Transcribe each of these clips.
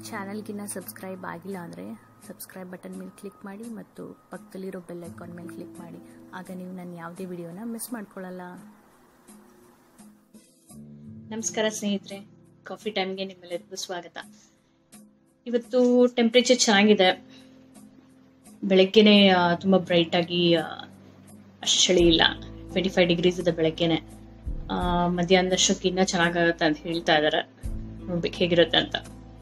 ಚಾನಲ್ಗಿನ್ನ subscribe ಆಗಿಲ್ಲ ಅಂದರೆ subscribe button ಮೇಲೆ ಕ್ಲಿಕ್ ಮಾಡಿ ಮತ್ತು ಪಕ್ಕದಲ್ಲಿರೋ ಬೆಲ್ ಐಕಾನ್ ಮೇಲೆ ಕ್ಲಿಕ್ ಮಾಡಿ ಆಗ ನೀವು ನನ್ನ ಯಾವುದೇ ವಿಡಿಯೋನ ಮಿಸ್ ಮಾಡ್ಕೊಳ್ಳಲ್ಲ ನಮಸ್ಕಾರ ಸ್ನೇಹಿತರೆ ಕಾಫಿ ಟೈಮ್ಗೆ ನಿಮ್ಮೆಲ್ಲರಿಗೂ ಸ್ವಾಗತ ಇವತ್ತು ಟೆಂಪ್ರೇಚರ್ ಚೆನ್ನಾಗಿದೆ ಬೆಳಗ್ಗೆನೆ ಆ, ತುಂಬಾ ಬ್ರೈಟ್ ಆಗಿ ಆ, ಅಷ್ಟು ಚಳಿ ಇಲ್ಲ ಟ್ವೆಂಟಿ ಫೈವ್ ಡಿಗ್ರೀಸ್ ಇದೆ ಬೆಳಗ್ಗೆನೆ ಆ, ಮಧ್ಯಾಹ್ನದಷ್ಟಕ್ಕೆ ಇನ್ನೂ ಚೆನ್ನಾಗಾಗುತ್ತೆ ಅಂತ ಹೇಳ್ತಾ ಇದ್ದಾರೆ ನೋಡ್ಬೇಕು ಹೇಗಿರುತ್ತೆ ಅಂತ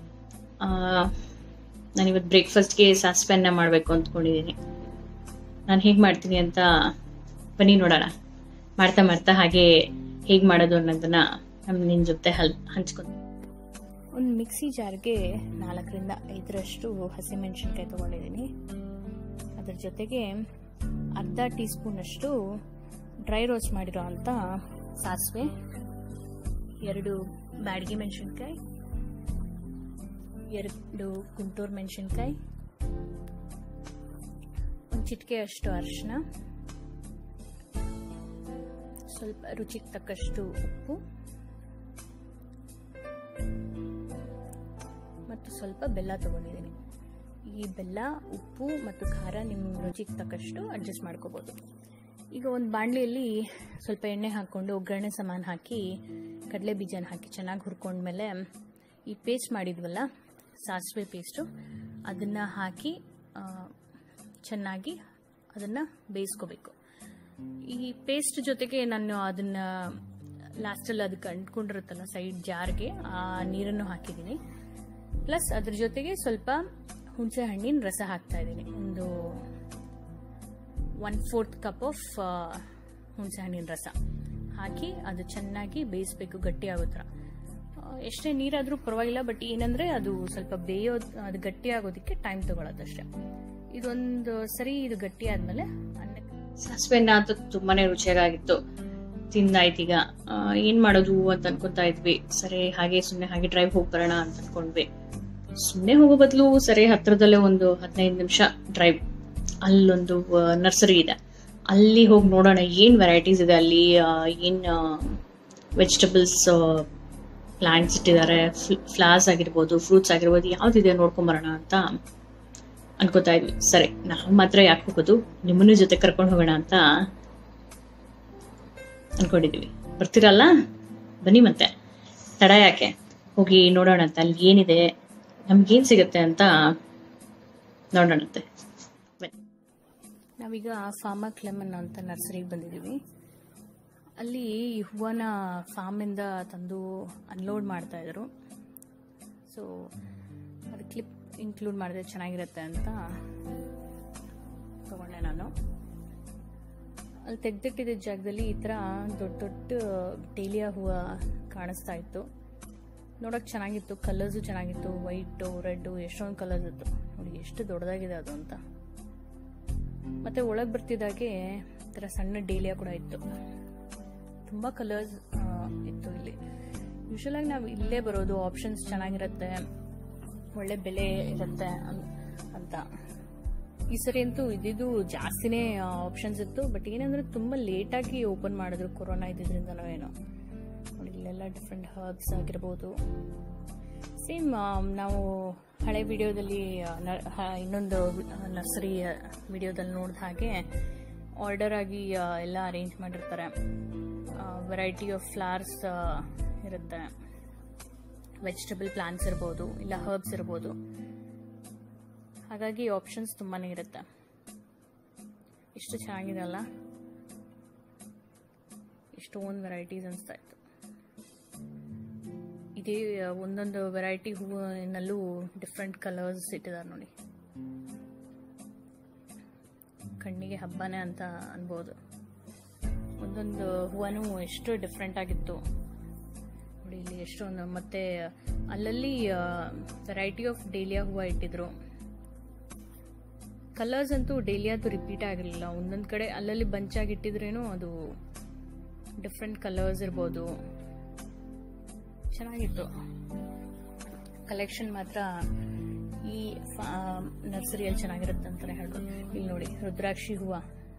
ನಾನು ಇವತ್ತು ಬ್ರೇಕ್ಫಾಸ್ಟ್ಗೆ ಸಾಸ್ಪೆನ್ನ ಮಾಡಬೇಕು ಅಂದ್ಕೊಂಡಿದ್ದೀನಿ ನಾನು ಹೇಗೆ ಮಾಡ್ತೀನಿ ಅಂತ ಬನ್ನಿ ನೋಡೋಣ ಮಾಡ್ತಾ ಮಾಡ್ತಾ ಹಾಗೆ ಹೇಗೆ ಮಾಡೋದು ಅನ್ನೋದನ್ನ ನಮ್ಮ ನಿನ್ನ ಜೊತೆ ಹಲ್ ಹಂಚ್ಕೊಂಡು ಒಂದು ಮಿಕ್ಸಿ ಜಾರ್ಗೆ ನಾಲ್ಕರಿಂದ ಐದರಷ್ಟು ಹಸಿಮೆಣಸಿನ್ಕಾಯಿ ತೊಗೊಂಡಿದ್ದೀನಿ ಅದ್ರ ಜೊತೆಗೆ ಅರ್ಧ ಟೀ ಸ್ಪೂನಷ್ಟು ಡ್ರೈ ರೋಸ್ಟ್ ಮಾಡಿರೋ ಅಂಥ ಸಾಸಿವೆ ಎರಡು ಬ್ಯಾಡಗಿ ಮೆಣಸಿನ್ಕಾಯಿ ಎರಡು ಗುಂಟೂರು ಮೆಣಸಿನ್ಕಾಯಿ ಒಂದು ಚಿಟಿಕೆ ಅಷ್ಟು ಅರಿಶಿನ ಸ್ವಲ್ಪ ರುಚಿಗೆ ತಕ್ಕಷ್ಟು ಉಪ್ಪು ಮತ್ತು ಸ್ವಲ್ಪ ಬೆಲ್ಲ ತಗೊಂಡಿದ್ದೀನಿ ಈ ಬೆಲ್ಲ ಉಪ್ಪು ಮತ್ತು ಖಾರ ನಿಮ್ಮ ರುಚಿಗೆ ತಕ್ಕಷ್ಟು ಅಡ್ಜಸ್ಟ್ ಮಾಡ್ಕೋಬೋದು ಈಗ ಒಂದು ಬಾಣಲಿಯಲ್ಲಿ ಸ್ವಲ್ಪ ಎಣ್ಣೆ ಹಾಕ್ಕೊಂಡು ಒಗ್ಗರಣೆ ಸಮಾನ ಹಾಕಿ ಕಡಲೆ ಬೀಜನ ಹಾಕಿ ಚೆನ್ನಾಗಿ ಹುರ್ಕೊಂಡ್ಮೇಲೆ ಈ ಪೇಸ್ಟ್ ಮಾಡಿದ್ವಲ್ಲ ಸಾಸಿವೆ ಪೇಸ್ಟು ಅದನ್ನು ಹಾಕಿ ಆ, ಚೆನ್ನಾಗಿ ಅದನ್ನು ಬೇಯಿಸ್ಕೋಬೇಕು ಈ ಪೇಸ್ಟ್ ಜೊತೆಗೆ ನಾನು ಅದನ್ನ ಲಾಸ್ಟಲ್ಲಿ ಅದಕ್ಕೆ ಅಂಟ್ಕೊಂಡಿರುತ್ತಲ್ಲ ಸೈಡ್ ಜಾರ್ಗೆ ಆ ನೀರನ್ನು ಹಾಕಿದ್ದೀನಿ ಪ್ಲಸ್ ಅದ್ರ ಜೊತೆಗೆ ಸ್ವಲ್ಪ ಹುಣಸೆ ಹಣ್ಣಿನ ರಸ ಹಾಕ್ತಾ ಇದ್ದೀನಿ ಒಂದು ಒನ್ ಫೋರ್ತ್ ಕಪ್ ಆಫ್ ಹುಣಸೆ ಹಣ್ಣಿನ ರಸ ಹಾಕಿ ಅದು ಚೆನ್ನಾಗಿ ಬೇಯಿಸ್ಬೇಕು ಗಟ್ಟಿ ಆಗೋ ಥರ ಆ, ಎಷ್ಟೇ ನೀರಾದರೂ ಪರವಾಗಿಲ್ಲ ಬಟ್ ಏನಂದ್ರೆ ಅದು ಸ್ವಲ್ಪ ಬೇಯೋದು ಅದು ಗಟ್ಟಿ ಆಗೋದಕ್ಕೆ ಟೈಮ್ ತಗೊಳತ್ತಷ್ಟೇ ಇದೊಂದು ಸರಿ ಇದು ಗಟ್ಟಿ ಆದ್ಮೇಲೆ ಅನ್ನಕ್ಕೆ ಸಾಸಿವೆನ ಅಂತೂ ತುಂಬಾನೇ ರುಚಿಯಾಗಿತ್ತು ತಿಂದಾಯ್ತೀಗ ಆ, ಏನ್ ಮಾಡೋದು ಅಂತ ಅನ್ಕೊಂತಾ ಇದ್ವಿ ಸರಿ ಹಾಗೆ ಸುಮ್ನೆ ಹಾಗೆ ಡ್ರೈವ್ ಹೋಗಿ ಬರೋಣ ಅಂತ ಅನ್ಕೊಂಡ್ವಿ ಸುಮ್ನೆ ಹೋಗೋ ಬದಲು ಸರಿ ಹತ್ರದಲ್ಲೇ ಒಂದು ಹದಿನೈದು ನಿಮಿಷ ಡ್ರೈವ್ ಅಲ್ಲೊಂದು ನರ್ಸರಿ ಇದೆ ಅಲ್ಲಿ ಹೋಗಿ ನೋಡೋಣ ಏನ್ ವೆರೈಟೀಸ್ ಇದೆ ಅಲ್ಲಿ ಆ, ಏನ್ ವೆಜಿಟಬಲ್ಸ್ ಪ್ಲಾಂಟ್ಸ್ ಇಟ್ಟಿದ್ದಾರೆ ಫ್ಲವರ್ಸ್ ಆಗಿರ್ಬೋದು ಫ್ರೂಟ್ಸ್ ಆಗಿರ್ಬೋದು ಯಾವ್ದಿದೆ ನೋಡ್ಕೊಂಬರೋಣ ಅಂತ ಅನ್ಕೋತಾ ಇದ್ವಿ ಸರಿ ನಾವು ಮಾತ್ರ ಯಾಕೆ ಹೋಗೋದು ನಿಮ್ಮನ್ನ ಜೊತೆ ಕರ್ಕೊಂಡು ಹೋಗೋಣ ಅಂತ ಅನ್ಕೊಂಡಿದೀವಿ ಬರ್ತೀರಲ್ಲ ಬನ್ನಿ ಮತ್ತೆ ತಡ ಯಾಕೆ ಹೋಗಿ ನೋಡೋಣ ಅಂತ ಅಲ್ಲಿ ಏನಿದೆ ನಮ್ಗೇನ್ ಸಿಗುತ್ತೆ ಅಂತ ನೋಡೋಣಂತೆ ಬನ್ನಿ ನಾವೀಗ ಫಾರ್ಮಾ ಕ್ಲೆಮನ್ ಅಂತ ನರ್ಸರಿಗೆ ಬಂದಿದ್ದೀವಿ ಅಲ್ಲಿ ಈ ಹೂವನ ಫಾರ್ಮಿಂದ ತಂದು ಅನ್ಲೋಡ್ ಮಾಡ್ತಾ ಇದ್ರು ಸೊ ಅದು ಕ್ಲಿಪ್ ಇನ್ಕ್ಲೂಡ್ ಮಾಡಿದ್ರೆ ಚೆನ್ನಾಗಿರುತ್ತೆ ಅಂತ ತಗೊಂಡೆ ನಾನು ಅಲ್ಲಿ ತೆಗ್ದಿಟ್ಟಿದ್ದ ಜಾಗದಲ್ಲಿ ಈ ಥರ ದೊಡ್ಡ ದೊಡ್ಡ ಡೇಲಿಯಾ ಹೂವು ಕಾಣಿಸ್ತಾ ಇತ್ತು ನೋಡೋಕೆ ಚೆನ್ನಾಗಿತ್ತು ಕಲರ್ಸು ಚೆನ್ನಾಗಿತ್ತು ವೈಟು ರೆಡ್ಡು ಎಷ್ಟೊಂದು ಕಲರ್ಸ್ ಇತ್ತು ನೋಡಿ ಎಷ್ಟು ದೊಡ್ಡದಾಗಿದೆ ಅದು ಅಂತ ಮತ್ತೆ ಒಳಗೆ ಬರ್ತಿದ್ದಾಗೆ ಈ ಥರ ಸಣ್ಣ ಡೇಲಿಯಾ ಕೂಡ ಇತ್ತು ತುಂಬ ಕಲರ್ಸ್ ಇತ್ತು ಇಲ್ಲಿ ಯೂಶಲ್ ಆಗಿ ನಾವು ಇಲ್ಲೇ ಬರೋದು ಆಪ್ಷನ್ಸ್ ಚೆನ್ನಾಗಿರುತ್ತೆ ಒಳ್ಳೆ ಬೆಲೆ ಇರುತ್ತೆ ಅನ್- ಅಂತ ಈ ಸರಿ ಅಂತೂ ಇದ್ದಿದ್ದು ಜಾಸ್ತಿನೇ ಆಪ್ಷನ್ಸ್ ಇತ್ತು ಬಟ್ ಏನಂದ್ರೆ ತುಂಬ ಲೇಟಾಗಿ ಓಪನ್ ಮಾಡಿದ್ರು ಕೊರೋನಾ ಇದ್ದಿದ್ರಿಂದನೋ ಏನೋ ನೋಡಿ ಇಲ್ಲೆಲ್ಲ ಡಿಫ್ರೆಂಟ್ ಹರ್ಬ್ಸ್ ಆಗಿರ್ಬೋದು ಸೇಮ್ ನಾವು ಹಳೆ ವಿಡಿಯೋದಲ್ಲಿ ಇನ್ನೊಂದು ನರ್ಸರಿ ವಿಡಿಯೋದಲ್ಲಿ ನೋಡಿದ ಹಾಗೆ ಆರ್ಡರ್ ಆಗಿ ಆ, ಎಲ್ಲ ಅರೇಂಜ್ ಮಾಡಿರ್ತಾರೆ ವೆರೈಟಿ ಆಫ್ ಫ್ಲವರ್ಸ್ ಇರುತ್ತೆ ವೆಜಿಟಬಲ್ ಪ್ಲಾಂಟ್ಸ್ ಇರ್ಬೋದು ಇಲ್ಲ ಹರ್ಬ್ಸ್ ಇರ್ಬೋದು ಹಾಗಾಗಿ ಆಪ್ಷನ್ಸ್ ತುಂಬಾನೇ ಇರುತ್ತೆ ಎಷ್ಟು ಚೆನ್ನಾಗಿದೆ ಅಲ್ಲ ಎಷ್ಟೊಂದು ವೆರೈಟೀಸ್ ಅನಿಸ್ತಾ ಇತ್ತು ಇದೇ ಒಂದೊಂದು ವೆರೈಟಿ ಹೂವಿನಲ್ಲೂ ಡಿಫ್ರೆಂಟ್ ಕಲರ್ಸ್ ಇಟ್ಟಿದ್ದಾರೆ ನೋಡಿ ಕಣ್ಣಿಗೆ ಹಬ್ಬನೇ ಅಂತ ಅನ್ಬೋದು ಒಂದೊಂದು ಹೂವನೂ ಎಷ್ಟು ಡಿಫ್ರೆಂಟ್ ಆಗಿತ್ತು ನೋಡಿ ಇಲ್ಲಿ ಎಷ್ಟೊಂದು ಮತ್ತೆ ಅಲ್ಲಲ್ಲಿ ವೆರೈಟಿ ಆಫ್ ಡೇಲಿಯಾ ಹೂವು ಇಟ್ಟಿದ್ರು ಕಲರ್ಸ್ ಅಂತೂ ಡೇಲಿಯಾದು ರಿಪೀಟ್ ಆಗಿರಲಿಲ್ಲ ಒಂದೊಂದು ಕಡೆ ಅಲ್ಲಲ್ಲಿ ಬಂಚಾಗಿ ಇಟ್ಟಿದ್ರೇನು ಅದು ಡಿಫ್ರೆಂಟ್ ಕಲರ್ಸ್ ಇರ್ಬೋದು ಚೆನ್ನಾಗಿತ್ತು ಕಲೆಕ್ಷನ್ ಮಾತ್ರ ಈ ನರ್ಸರಿಯಲ್ಲಿ ಚೆನ್ನಾಗಿರುತ್ತೆ ಅಂತಾನೆ ಹೇಳ್ಬೋದು ಇಲ್ಲಿ ನೋಡಿ ರುದ್ರಾಕ್ಷಿ ಹೂವು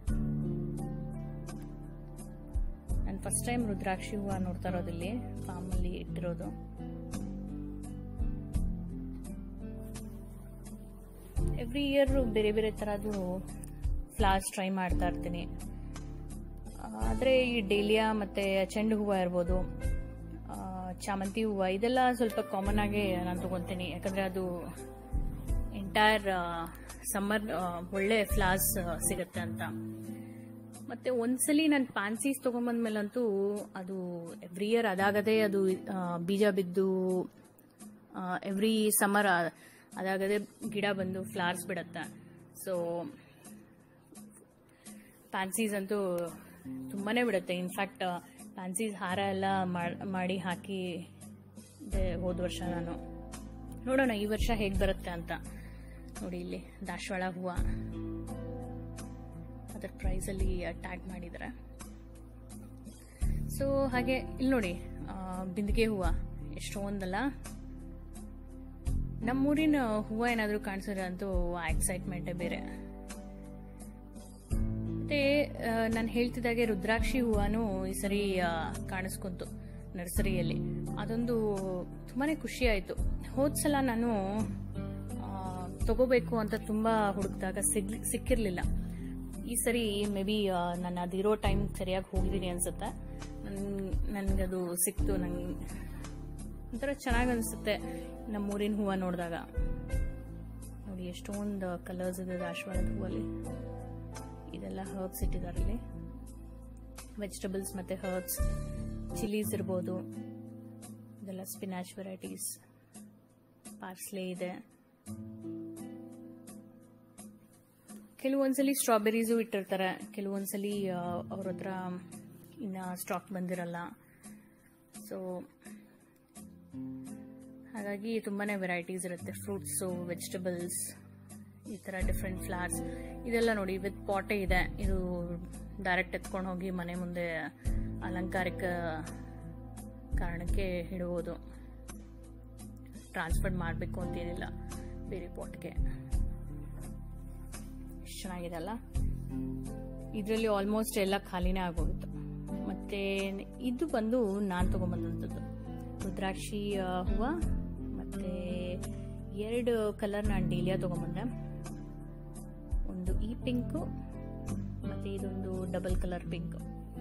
ನಾನು ಫಸ್ಟ್ ಟೈಮ್ ರುದ್ರಾಕ್ಷಿ ಹೂವು ನೋಡ್ತಾ ಇರೋದಿಲ್ಲಿ ಫಾರ್ಮಲ್ಲಿ ಇಟ್ಟಿರೋದು ಎವ್ರಿ ಇಯರ್ ಬೇರೆ ಬೇರೆ ಥರದ್ದು ಫ್ಲವರ್ಸ್ ಟ್ರೈ ಮಾಡ್ತಾ ಇರ್ತೀನಿ ಆದರೆ ಈ ಡೇಲಿಯಾ ಮತ್ತು ಚೆಂಡು ಹೂವು ಇರ್ಬೋದು ಆ, ಚಾಮಂತಿ ಹೂವು ಇದೆಲ್ಲ ಸ್ವಲ್ಪ ಕಾಮನ್ ಆಗಿ ನಾನು ತೊಗೊತೀನಿ ಯಾಕಂದರೆ ಅದು ಎಂಟೈರ್ ಸಮ್ಮರ್ ಒಳ್ಳೆ ಫ್ಲವರ್ಸ್ ಸಿಗುತ್ತೆ ಅಂತ ಮತ್ತೆ ಒಂದ್ಸಲಿ ನಾನು ಪ್ಯಾನ್ಸೀಸ್ ತೊಗೊಂಬಂದ್ಮೇಲಂತೂ ಅದು ಎವ್ರಿ ಇಯರ್ ಅದಾಗದೇ ಅದು ಆ, ಬೀಜ ಬಿದ್ದು ಎವ್ರಿ ಸಮ್ಮರ್ ಅದಾಗದೇ ಗಿಡ ಬಂದು ಫ್ಲವರ್ಸ್ ಬಿಡುತ್ತೆ ಸೊ ಪ್ಯಾನ್ಸೀಸ್ ಅಂತೂ ತುಂಬಾನೇ ಬಿಡುತ್ತೆ ಇನ್ಫ್ಯಾಕ್ಟ್ ಪ್ಯಾನ್ಸೀಸ್ ಹಾರ ಎಲ್ಲ ಮಾಡ್- ಮಾಡಿ ಹಾಕಿ ಹೋದ ವರ್ಷ ನಾನು ನೋಡೋಣ ಈ ವರ್ಷ ಹೇಗೆ ಬರುತ್ತೆ ಅಂತ ನೋಡಿ ಇಲ್ಲಿ ದಾಸವಾಳ ಹೂವು ಅದರ ಪ್ರೈಸಲ್ಲಿ ಟ್ಯಾಗ್ ಮಾಡಿದ್ದಾರೆ ಸೊ ಹಾಗೆ ಇಲ್ಲಿ ನೋಡಿ ಆ, ಬಿಂದಿಗೆ ಹೂವು ಎಷ್ಟೊಂದಲ್ಲ ನಮ್ಮೂರಿನ ಹೂವು ಏನಾದರೂ ಕಾಣಿಸಿದ್ರೆ ಅಂತೂ ಆ ಎಕ್ಸೈಟ್ಮೆಂಟೇ ಬೇರೆ ಮತ್ತೆ ನಾನು ಹೇಳ್ತಿದ್ದಾಗೆ ರುದ್ರಾಕ್ಷಿ ಹೂವನು ಈ ಸರಿ ಆ, ಕಾಣಿಸ್ಕೊಂತು ನರ್ಸರಿಯಲ್ಲಿ ಅದೊಂದು ತುಂಬಾನೇ ಖುಷಿ ಆಯಿತು ಹೋದ್ಸಲ ನಾನು ಆ, ತಗೋಬೇಕು ಅಂತ ತುಂಬಾ ಹುಡುಕಿದಾಗ ಸಿಗ್ ಸಿಕ್ಕಿರ್ಲಿಲ್ಲ ಈ ಸರಿ ಮೇ ಬಿ ನಾನು ಅದಿರೋ ಟೈಮ್ ಸರಿಯಾಗಿ ಹೋಗಿದ್ದೀನಿ ಅನ್ಸುತ್ತೆ ನನಗದು ಸಿಕ್ತು ನಂಗೆ ಒಂಥರ ಚೆನ್ನಾಗಿ ಅನಿಸುತ್ತೆ ನಮ್ಮೂರಿನ ಹೂವು ನೋಡಿದಾಗ ನೋಡಿ ಎಷ್ಟೊಂದು ಕಲರ್ಸ್ ಇದೆ ದಾಸವಾಳದ ಹೂವಲ್ಲಿ ಇದೆಲ್ಲ ಹರ್ಬ್ಸ್ ಇಟ್ಟಿದ್ದಾರೆ ಇಲ್ಲಿ ವೆಜಿಟಬಲ್ಸ್ ಮತ್ತು ಹರ್ಬ್ಸ್ ಚಿಲ್ಲೀಸ್ ಇರ್ಬೋದು ಇದೆಲ್ಲ ಸ್ಪಿನಾಚ್ ವೆರೈಟೀಸ್ ಪಾರ್ಸ್ಲೆ ಇದೆ ಕೆಲವೊಂದ್ಸಲಿ ಸ್ಟ್ರಾಬೆರೀಸು ಇಟ್ಟಿರ್ತಾರೆ ಕೆಲವೊಂದ್ಸಲಿ ಅವ್ರ ಹತ್ರ ಇನ್ನು ಸ್ಟಾಕ್ ಬಂದಿರಲ್ಲ ಸೊ ಹಾಗಾಗಿ ತುಂಬಾನೇ ವೆರೈಟೀಸ್ ಇರುತ್ತೆ ಫ್ರೂಟ್ಸು ವೆಜಿಟಬಲ್ಸ್ ಈ ಥರ ಡಿಫ್ರೆಂಟ್ ಫ್ಲವರ್ಸ್ ಇದೆಲ್ಲ ನೋಡಿ ವಿತ್ ಪಾಟೇ ಇದೆ ಇದು ಡೈರೆಕ್ಟ್ ಎತ್ಕೊಂಡು ಹೋಗಿ ಮನೆ ಮುಂದೆ ಅಲಂಕಾರಿಕ ಕಾರಣಕ್ಕೆ ಇಡುವುದು ಟ್ರಾನ್ಸ್ಫರ್ ಮಾಡಬೇಕು ಅಂತೇನಿಲ್ಲ ಬೇರೆ ಪಾಟ್ಗೆ ಎಷ್ಟು ಚೆನ್ನಾಗಿದೆ ಅಲ್ಲ ಇದರಲ್ಲಿ ಆಲ್ಮೋಸ್ಟ್ ಎಲ್ಲ ಖಾಲಿನೇ ಆಗೋಗಿತ್ತು ಮತ್ತೆ ಇದು ಬಂದು ನಾನು ತೊಗೊಂಬಂದಂಥದ್ದು ರುದ್ರಾಕ್ಷಿ ಆ, ಹೂವು ಮತ್ತೆ ಎರಡು ಕಲರ್ ನಾನು ಡೇಲಿಯಾ ತೊಗೊಂಬಂದೆ ಒಂದು ಈ ಪಿಂಕು ಮತ್ತೆ ಇದೊಂದು ಡಬಲ್ ಕಲರ್ ಪಿಂಕ್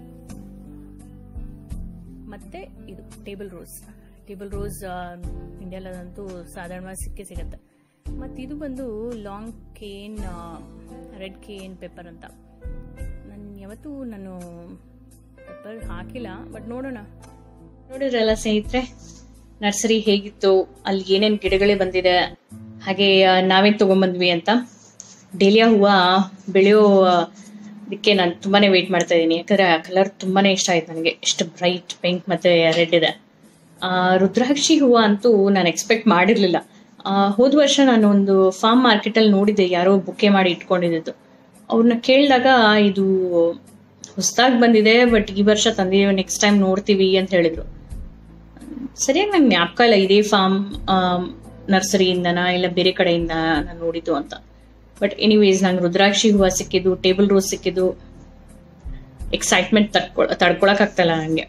ಮತ್ತೆ ಇದು ಟೇಬಲ್ ರೋಸ್ ಟೇಬಲ್ ರೋಸ್ ಇಂಡಿಯಾಲಂತೂ ಸಾಧಾರಣವಾಗಿ ಸಿಕ್ಕೇ ಸಿಗತ್ತೆ ಮತ್ತು ಇದು ಬಂದು long cayenne red cayenne pepper ಅಂತ ನಾನು ಯಾವತ್ತೂ ನಾನು ಪೆಪ್ಪರ್ ಹಾಕಿಲ್ಲ ಬಟ್ ನೋಡೋಣ ನೋಡಿದ್ರಲ್ಲ ಸ್ನೇಹಿತರೆ ನರ್ಸರಿ ಹೇಗಿತ್ತು ಅಲ್ಲಿ ಏನೇನ್ ಗಿಡಗಳೇ ಬಂದಿದೆ ಹಾಗೆ ಆ, ನಾವೇನ್ ತಗೊಂಬಂದ್ವಿ ಅಂತ ಡೇಲಿಯಾ ಹೂವ ಬೆಳೆಯೋ ಇದಕ್ಕೆ ನಾನು ತುಂಬಾನೇ ವೇಟ್ ಮಾಡ್ತಾ ಇದ್ದೀನಿ ಯಾಕಂದ್ರೆ ಆ ಕಲರ್ ತುಂಬಾನೇ ಇಷ್ಟ ಆಯ್ತು ನನಗೆ ಎಷ್ಟು ಬ್ರೈಟ್ ಪಿಂಕ್ ಮತ್ತೆ ರೆಡ್ ಇದೆ ಆ, ರುದ್ರಾಕ್ಷಿ ಹೂವ ಅಂತೂ ನಾನು ಎಕ್ಸ್ಪೆಕ್ಟ್ ಮಾಡಿರ್ಲಿಲ್ಲ ಆ, ಹೋದ್ ವರ್ಷ ನಾನು ಒಂದು ಫಾರ್ಮ್ ಮಾರ್ಕೆಟ್ ಅಲ್ಲಿ ನೋಡಿದ್ದೆ ಯಾರೋ ಬುಕ್ಕೆ ಮಾಡಿ ಇಟ್ಕೊಂಡಿದ್ದು ಅವ್ರನ್ನ ಕೇಳಿದಾಗ ಇದು ಹೊಸದಾಗಿ ಬಂದಿದೆ ಬಟ್ ಈ ವರ್ಷ ತಂದಿದ್ದೀವಿ ನೆಕ್ಸ್ಟ್ ಟೈಮ್ ನೋಡ್ತೀವಿ ಅಂತ ಹೇಳಿದ್ರು ಸರಿಯಾಗಿ ನಂಗೆ ಜ್ಞಾಪಕ ಇಲ್ಲ ಇದೇ ಫಾರ್ಮ್ ನರ್ಸರಿಯಿಂದನ ಇಲ್ಲ ಬೇರೆ ಕಡೆಯಿಂದ ನಾನು ನೋಡಿದ್ದು ಅಂತ ಬಟ್ ಎನಿವೇಸ್ ನಂಗೆ ರುದ್ರಾಕ್ಷಿ ಹೂವು ಸಿಕ್ಕಿದ್ದು ಟೇಬಲ್ ರೋಸ್ ಸಿಕ್ಕಿದ್ದು ಎಕ್ಸೈಟ್ಮೆಂಟ್ ತಡ್ಕೊಳ ತಡ್ಕೊಳಕ್ ಆಗ್ತಲ್ಲ ನನಗೆ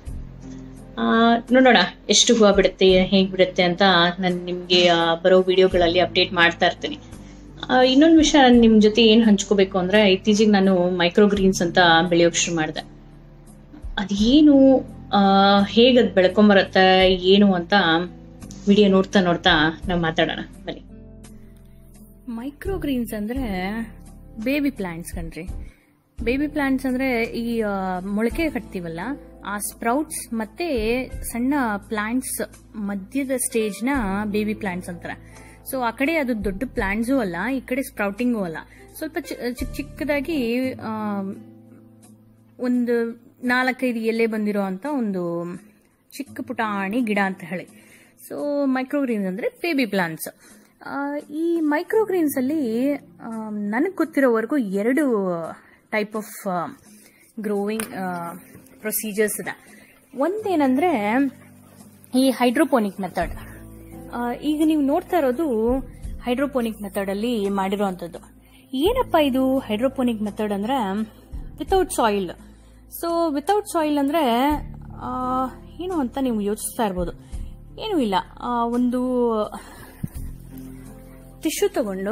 ನೋಡೋಣ ಎಷ್ಟು ಹೂವು ಬಿಡುತ್ತೆ ಹೇಗೆ ಬಿಡುತ್ತೆ ಅಂತ ನಾನು ನಿಮಗೆ ಬರೋ ವಿಡಿಯೋಗಳಲ್ಲಿ ಅಪ್ಡೇಟ್ ಮಾಡ್ತಾ ಇರ್ತೀನಿ ಇನ್ನೊಂದು ವಿಷಯ ನಾನು ನಿಮ್ಮ ಜೊತೆ ಏನು ಹಂಚ್ಕೋಬೇಕು ಅಂದ್ರೆ ಇತ್ತೀಚೆಗೆ ನಾನು ಮೈಕ್ರೋ ಗ್ರೀನ್ಸ್ ಅಂತ ಬೆಳೆಯೋಕೆ ಶುರು ಮಾಡಿದೆ ಅದೇನು ಹೇಗೆ ಅದು ಬೆಳ್ಕೊಂಬರತ್ತೆ ಏನು ಅಂತ ವಿಡಿಯೋ ನೋಡ್ತಾ ನೋಡ್ತಾ ನಾವು ಮಾತಾಡೋಣ ಬನ್ನಿ ಮೈಕ್ರೋ ಗ್ರೀನ್ಸ್ ಅಂದ್ರೆ ಬೇಬಿ ಪ್ಲಾಂಟ್ಸ್ ಕಣ್ರಿ ಬೇಬಿ ಪ್ಲಾಂಟ್ಸ್ ಅಂದ್ರೆ ಈ ಆ, ಮೊಳಕೆ ಕಟ್ತೀವಲ್ಲ ಆ ಸ್ಪ್ರೌಟ್ಸ್ ಮತ್ತೆ ಸಣ್ಣ ಪ್ಲಾಂಟ್ಸ್ ಮಧ್ಯದ ಸ್ಟೇಜ್ ನ ಬೇಬಿ ಪ್ಲಾಂಟ್ಸ್ ಅಂತಾರೆ ಸೊ ಆ ಕಡೆ ಅದು ದೊಡ್ಡ ಪ್ಲಾಂಟ್ಸು ಅಲ್ಲ ಈ ಕಡೆ ಸ್ಪ್ರೌಟಿಂಗು ಅಲ್ಲ ಸ್ವಲ್ಪ ಚಿ- ಚಿಕ್ಕ ಚಿಕ್ಕದಾಗಿ ಆ, ಒಂದು ನಾಲ್ಕೈದು ಎಲೆ ಬಂದಿರೋ ಅಂತ ಒಂದು ಚಿಕ್ಕ ಪುಟಾಣಿ ಗಿಡ ಅಂತ ಹೇಳಿ ಸೊ ಮೈಕ್ರೋಗ್ರೀನ್ಸ್ ಅಂದರೆ ಬೇಬಿ ಪ್ಲಾಂಟ್ಸ್ ಈ ಮೈಕ್ರೋಗ್ರೀನ್ಸ್ ಅಲ್ಲಿ ನನಗೆ ಗೊತ್ತಿರೋವರೆಗೂ ಎರಡು ಟೈಪ್ ಆಫ್ ಗ್ರೋವಿಂಗ್ ಪ್ರೊಸೀಜರ್ಸ್ ಇದೆ ಒಂದೇನಂದ್ರೆ ಈ ಹೈಡ್ರೋಪೋನಿಕ್ ಮೆಥಡ್ ಈಗ ನೀವು ನೋಡ್ತಾ ಇರೋದು ಹೈಡ್ರೋಪೋನಿಕ್ ಮೆಥಡ್ ಅಲ್ಲಿ ಮಾಡಿರೋವಂಥದ್ದು ಏನಪ್ಪ ಇದು ಹೈಡ್ರೋಪೋನಿಕ್ ಮೆಥಡ್ ಅಂದ್ರೆ without soil so without soil ಅಂದ್ರೆ ಆ, ಏನು ಅಂತ ನೀವು ಯೋಚಿಸ್ತಾ ಇರ್ಬೋದು ಏನೂ ಇಲ್ಲ ಆ, ಒಂದು ಟಿಶ್ಯೂ ತಗೊಂಡು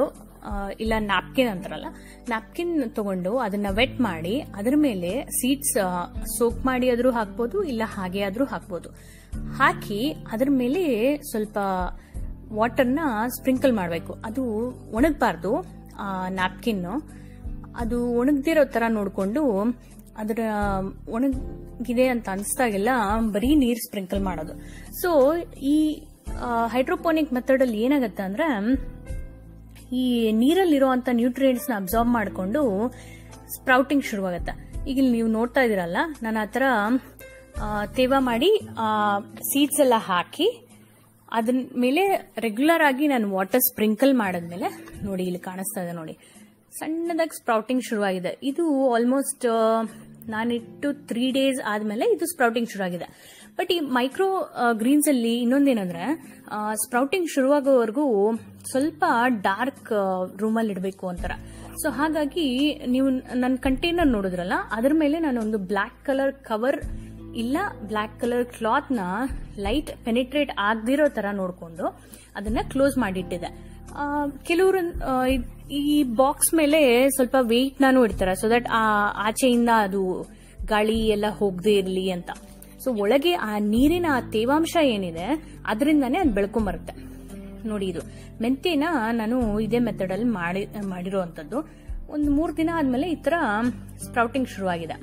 ಆ, ಇಲ್ಲ ನ್ಯಾಪ್ಕಿನ್ ಅಂತಾರಲ್ಲ ನ್ಯಾಪ್ಕಿನ್ ತಗೊಂಡು ಅದನ್ನ ವೆಟ್ ಮಾಡಿ ಅದ್ರ ಮೇಲೆ ಸೀಡ್ಸ್ ಸೋಕ್ ಮಾಡಿ ಆದ್ರೂ ಹಾಕ್ಬೋದು ಇಲ್ಲ ಹಾಗೆ ಆದ್ರೂ ಹಾಕ್ಬೋದು ಹಾಕಿ ಅದ್ರ ಮೇಲೆ ಸ್ವಲ್ಪ ವಾಟರ್ನ ಸ್ಪ್ರಿಂಕಲ್ ಮಾಡಬೇಕು ಅದು ಒಣಗಬಾರ್ದು ನ್ಯಾಪ್ಕಿನ್ ಅದು ಒಣಗದಿರೋ ತರ ನೋಡಿಕೊಂಡು ಅದರ ಒಣಗಿದೆ ಅಂತ ಅನಿಸ್ದಾಗೆಲ್ಲ ಬರೀ ನೀರು ಸ್ಪ್ರಿಂಕಲ್ ಮಾಡೋದು ಸೊ ಈ ಹೈಡ್ರೋಪೋನಿಕ್ ಮೆಥಡ್ ಅಲ್ಲಿ ಏನಾಗತ್ತೆ ಅಂದ್ರೆ ಈ ನೀರಲ್ಲಿರುವಂತ ನ್ಯೂಟ್ರಿಯೆಂಟ್ಸ್ ನ ಅಬ್ಸಾರ್ಬ್ ಮಾಡಿಕೊಂಡು ಸ್ಪ್ರೌಟಿಂಗ್ ಶುರುವಾಗತ್ತೆ ಈಗ ಇಲ್ಲಿ ನೀವು ನೋಡ್ತಾ ಇದೀರಲ್ಲ ನಾನು ಆ ಥರ ಆ, ತೇವ ಮಾಡಿ ಸೀಡ್ಸ್ ಎಲ್ಲ ಹಾಕಿ ಅದನ್ ಮೇಲೆ ರೆಗ್ಯುಲರ್ ಆಗಿ ನಾನು ವಾಟರ್ ಸ್ಪ್ರಿಂಕಲ್ ಮಾಡಿದ್ಮೇಲೆ ನೋಡಿ ಇಲ್ಲಿ ಕಾಣಿಸ್ತಾ ಇದೆ ನೋಡಿ ಸಣ್ಣದಾಗಿ ಸ್ಪ್ರೌಟಿಂಗ್ ಶುರುವಾಗಿದೆ ಇದು ಆಲ್ಮೋಸ್ಟ್ ನಾನಿಟ್ಟು ತ್ರೀ ಡೇಸ್ ಆದ್ಮೇಲೆ ಇದು ಸ್ಪ್ರೌಟಿಂಗ್ ಶುರುವಾಗಿದೆ ಬಟ್ ಈ ಮೈಕ್ರೋ ಗ್ರೀನ್ಸ್ ಅಲ್ಲಿ ಇನ್ನೊಂದೇನಂದ್ರೆ ಸ್ಪ್ರೌಟಿಂಗ್ ಶುರುವಾಗೋವರೆಗೂ ಸ್ವಲ್ಪ ಡಾರ್ಕ್ ರೂಮಲ್ಲಿ ಇಡಬೇಕು ಅಂತಾರ ಸೊ ಹಾಗಾಗಿ ನೀವು ನನ್ನ ಕಂಟೈನರ್ ನೋಡಿದ್ರಲ್ಲ ಅದ್ರ ಮೇಲೆ ನಾನು ಒಂದು ಬ್ಲ್ಯಾಕ್ ಕಲರ್ ಕವರ್ ಇಲ್ಲ ಬ್ಲ್ಯಾಕ್ ಕಲರ್ ಕ್ಲಾತ್ ನ ಲೈಟ್ ಪೆನಿಟ್ರೇಟ್ ಆಗದಿರೋ ತರ ನೋಡ್ಕೊಂಡು ಅದನ್ನ ಕ್ಲೋಸ್ ಮಾಡಿಟ್ಟಿದೆ ಆ, ಕೆಲವರು ಆ, ಇದ್- ಈ ಬಾಕ್ಸ್ ಮೇಲೆ ಸ್ವಲ್ಪ ವೆಯ್ಟ್ ನಾನು ಇಡ್ತಾರೆ ಸೊ ದಟ್ ಆಚೆಯಿಂದ ಅದು ಗಾಳಿ ಎಲ್ಲ ಹೋಗದೆ ಇರಲಿ ಅಂತ ಸೊ ಒಳಗೆ ಆ ನೀರಿನ ಆ ತೇವಾಂಶ ಏನಿದೆ ಅದರಿಂದಾನೇ ಅದು ಬೆಳ್ಕೊಂಬರುತ್ತೆ ನೋಡಿ ಇದು ಮೆಂತ್ಯನ ನಾನು ಇದೇ ಮೆಥಡ್ ಅಲ್ಲಿ ಮಾಡಿ ಮಾಡಿರುವಂತದ್ದು ಒಂದು ಮೂರು ದಿನ ಆದ್ಮೇಲೆ ಈ ತರ ಸ್ಪ್ರೌಟಿಂಗ್ ಶುರುವಾಗಿದೆ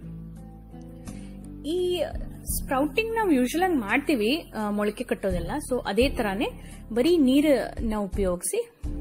ಈ ಸ್ಪ್ರೌಟಿಂಗ್ ನಾವು ಯೂಶಲ್ ಆಗಿ ಮಾಡ್ತೀವಿ ಆ, ಮೊಳಕೆ ಕಟ್ಟೋದೆಲ್ಲ ಸೊ ಅದೇ ತರಾನೇ ಬರೀ ನೀರನ್ನ ಉಪಯೋಗಿಸಿ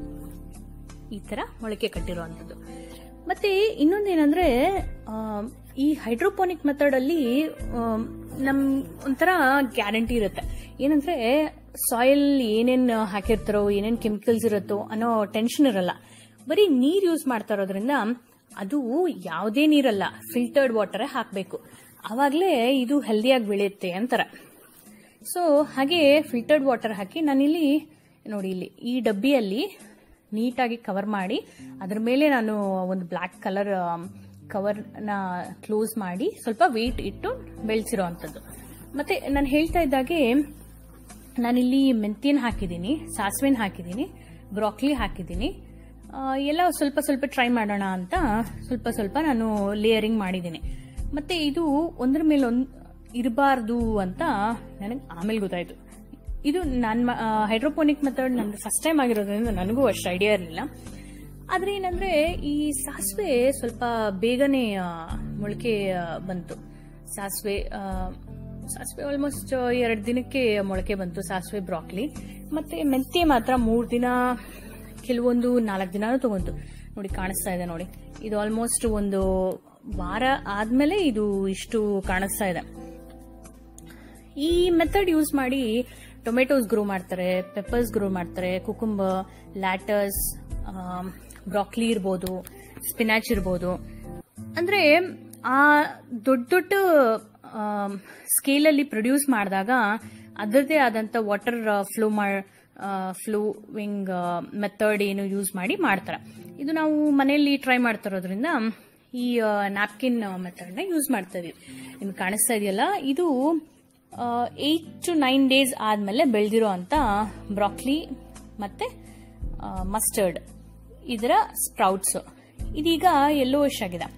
ಈ ತರ ಮೊಳಕೆ ಕಟ್ಟಿರುವಂತದ್ದು ಮತ್ತೆ ಇನ್ನೊಂದೇನಂದ್ರೆ ಆ, ಈ ಹೈಡ್ರೋಪೋನಿಕ್ ಮೆಥಡ್ ಅಲ್ಲಿ ಆ, ನಮ್ ಒಂಥರ ಗ್ಯಾರಂಟಿ ಇರುತ್ತೆ ಏನಂದ್ರೆ ಸಾಯಿಲ್ ಏನೇನ್ ಹಾಕಿರ್ತಾರೋ ಏನೇನ್ ಕೆಮಿಕಲ್ಸ್ ಇರುತ್ತೋ ಅನ್ನೋ ಟೆನ್ಷನ್ ಇರಲ್ಲ ಬರೀ ನೀರ್ ಯೂಸ್ ಮಾಡ್ತಾ ಇರೋದ್ರಿಂದ ಅದು ಯಾವುದೇ ನೀರಲ್ಲ ಫಿಲ್ಟರ್ಡ್ ವಾಟರ್ ಹಾಕಬೇಕು ಅವಾಗಲೇ ಇದು ಹೆಲ್ದಿಯಾಗಿ ಬೆಳೆಯುತ್ತೆ ಅಂತಾರೆ ಸೊ ಹಾಗೆ ಫಿಲ್ಟರ್ಡ್ ವಾಟರ್ ಹಾಕಿ ನಾನಿಲ್ಲಿ ನೋಡಿ ಇಲ್ಲಿ ಈ ಡಬ್ಬಿಯಲ್ಲಿ ನೀಟಾಗಿ ಕವರ್ ಮಾಡಿ ಅದ್ರ ಮೇಲೆ ನಾನು ಒಂದು ಬ್ಲ್ಯಾಕ್ ಕಲರ್ ಕವರ್ನ ಕ್ಲೋಸ್ ಮಾಡಿ ಸ್ವಲ್ಪ ವೆಯ್ಟ್ ಇಟ್ಟು ಬೆಳೆಸಿರೋ ಅಂಥದ್ದು ಮತ್ತೆ ನಾನು ಹೇಳ್ತಾ ಇದ್ದಾಗೆ ನಾನಿಲ್ಲಿ ಮೆಂತ್ಯನ್ ಹಾಕಿದ್ದೀನಿ ಸಾಸಿವೆನ ಹಾಕಿದ್ದೀನಿ ಬ್ರಾಕ್ಲಿ ಹಾಕಿದ್ದೀನಿ ಆ, ಎಲ್ಲ ಸ್ವಲ್ಪ ಸ್ವಲ್ಪ ಟ್ರೈ ಮಾಡೋಣ ಅಂತ ಸ್ವಲ್ಪ ಸ್ವಲ್ಪ ನಾನು ಲೇಯರಿಂಗ್ ಮಾಡಿದ್ದೀನಿ ಮತ್ತೆ ಇದು ಒಂದ್ರ ಮೇಲೆ ಒಂದು ಇರಬಾರ್ದು ಅಂತ ನನಗೆ ಆಮೇಲೆ ಗೊತ್ತಾಯ್ತು ಇದು ನನ್ನ ಹೈಡ್ರೋಪೋನಿಕ್ ಮೆಥಡ್ ನಂದು ಫಸ್ಟ್ ಟೈಮ್ ಆಗಿರೋದ್ರಿಂದ ನನಗೂ ಅಷ್ಟು ಐಡಿಯಾ ಇರಲಿಲ್ಲ ಆದ್ರೆ ಏನಂದ್ರೆ ಈ ಸಾಸಿವೆ ಸ್ವಲ್ಪ ಬೇಗನೆ ಆ, ಮೊಳಕೆ ಆ, ಬಂತು ಸಾಸಿವೆ ಆ, ಸಾಸಿವೆ ಆಲ್ಮೋಸ್ಟ್ ಎರಡು ದಿನಕ್ಕೆ ಮೊಳಕೆ ಬಂತು ಸಾಸಿವೆ ಬ್ರಾಕ್ಲಿ ಮತ್ತೆ ಮೆಂತ್ಯ ಮಾತ್ರ ಮೂರು ದಿನ ಕೆಲವೊಂದು ನಾಲ್ಕು ದಿನಾನು ತಗೊಂತು ನೋಡಿ ಕಾಣಿಸ್ತಾ ಇದೆ ನೋಡಿ ಇದು ಆಲ್ಮೋಸ್ಟ್ ಒಂದು ವಾರ ಆದ್ಮೇಲೆ ಇದು ಇಷ್ಟು ಕಾಣಿಸ್ತಾ ಇದೆ ಈ ಮೆಥಡ್ ಯೂಸ್ ಮಾಡಿ ಟೊಮೆಟೊಸ್ ಗ್ರೋ ಮಾಡ್ತಾರೆ ಪೆಪ್ಪರ್ಸ್ ಗ್ರೋ ಮಾಡ್ತಾರೆ ಕುಕುಂಬರ್ ಲ್ಯಾಟಸ್ ಬ್ರಾಕ್ಲಿ ಇರ್ಬೋದು ಸ್ಪಿನಾಚ್ ಇರ್ಬೋದು ಅಂದ್ರೆ ಆ ದೊಡ್ಡ ದೊಡ್ಡ ಸ್ಕೇಲಲ್ಲಿ ಪ್ರೊಡ್ಯೂಸ್ ಮಾಡಿದಾಗ ಅದರದೇ ಆದಂತ ವಾಟರ್ ಫ್ಲೋ ಮಾ ಫ್ಲೋವಿಂಗ್ ಮೆಥಡ್ ಏನು ಯೂಸ್ ಮಾಡಿ ಮಾಡ್ತಾರೆ ಇದು ನಾವು ಮನೆಯಲ್ಲಿ ಟ್ರೈ ಮಾಡ್ತಾ ಇರೋದ್ರಿಂದ ಈ ನ್ಯಾಪ್ಕಿನ್ ಮೆಥಡ್ನ ಯೂಸ್ ಮಾಡ್ತಾ ಇದೀವಿ ನಿಮ್ಗೆ ಕಾಣಿಸ್ತಾ ಇದೆಯಲ್ಲ ಇದು ಏಯ್ಟ್ ಟು ನೈನ್ ಡೇಸ್ ಆದಮೇಲೆ ಬೆಳೆದಿರೋ ಅಂತ ಬ್ರಾಕ್ಲಿ ಮತ್ತೆ ಮಸ್ಟರ್ಡ್ ಇದರ ಸ್ಪ್ರೌಟ್ಸ್ ಇದೀಗ ಯೆಲ್ಲೋಯಿಶ್ ಆಗಿದೆ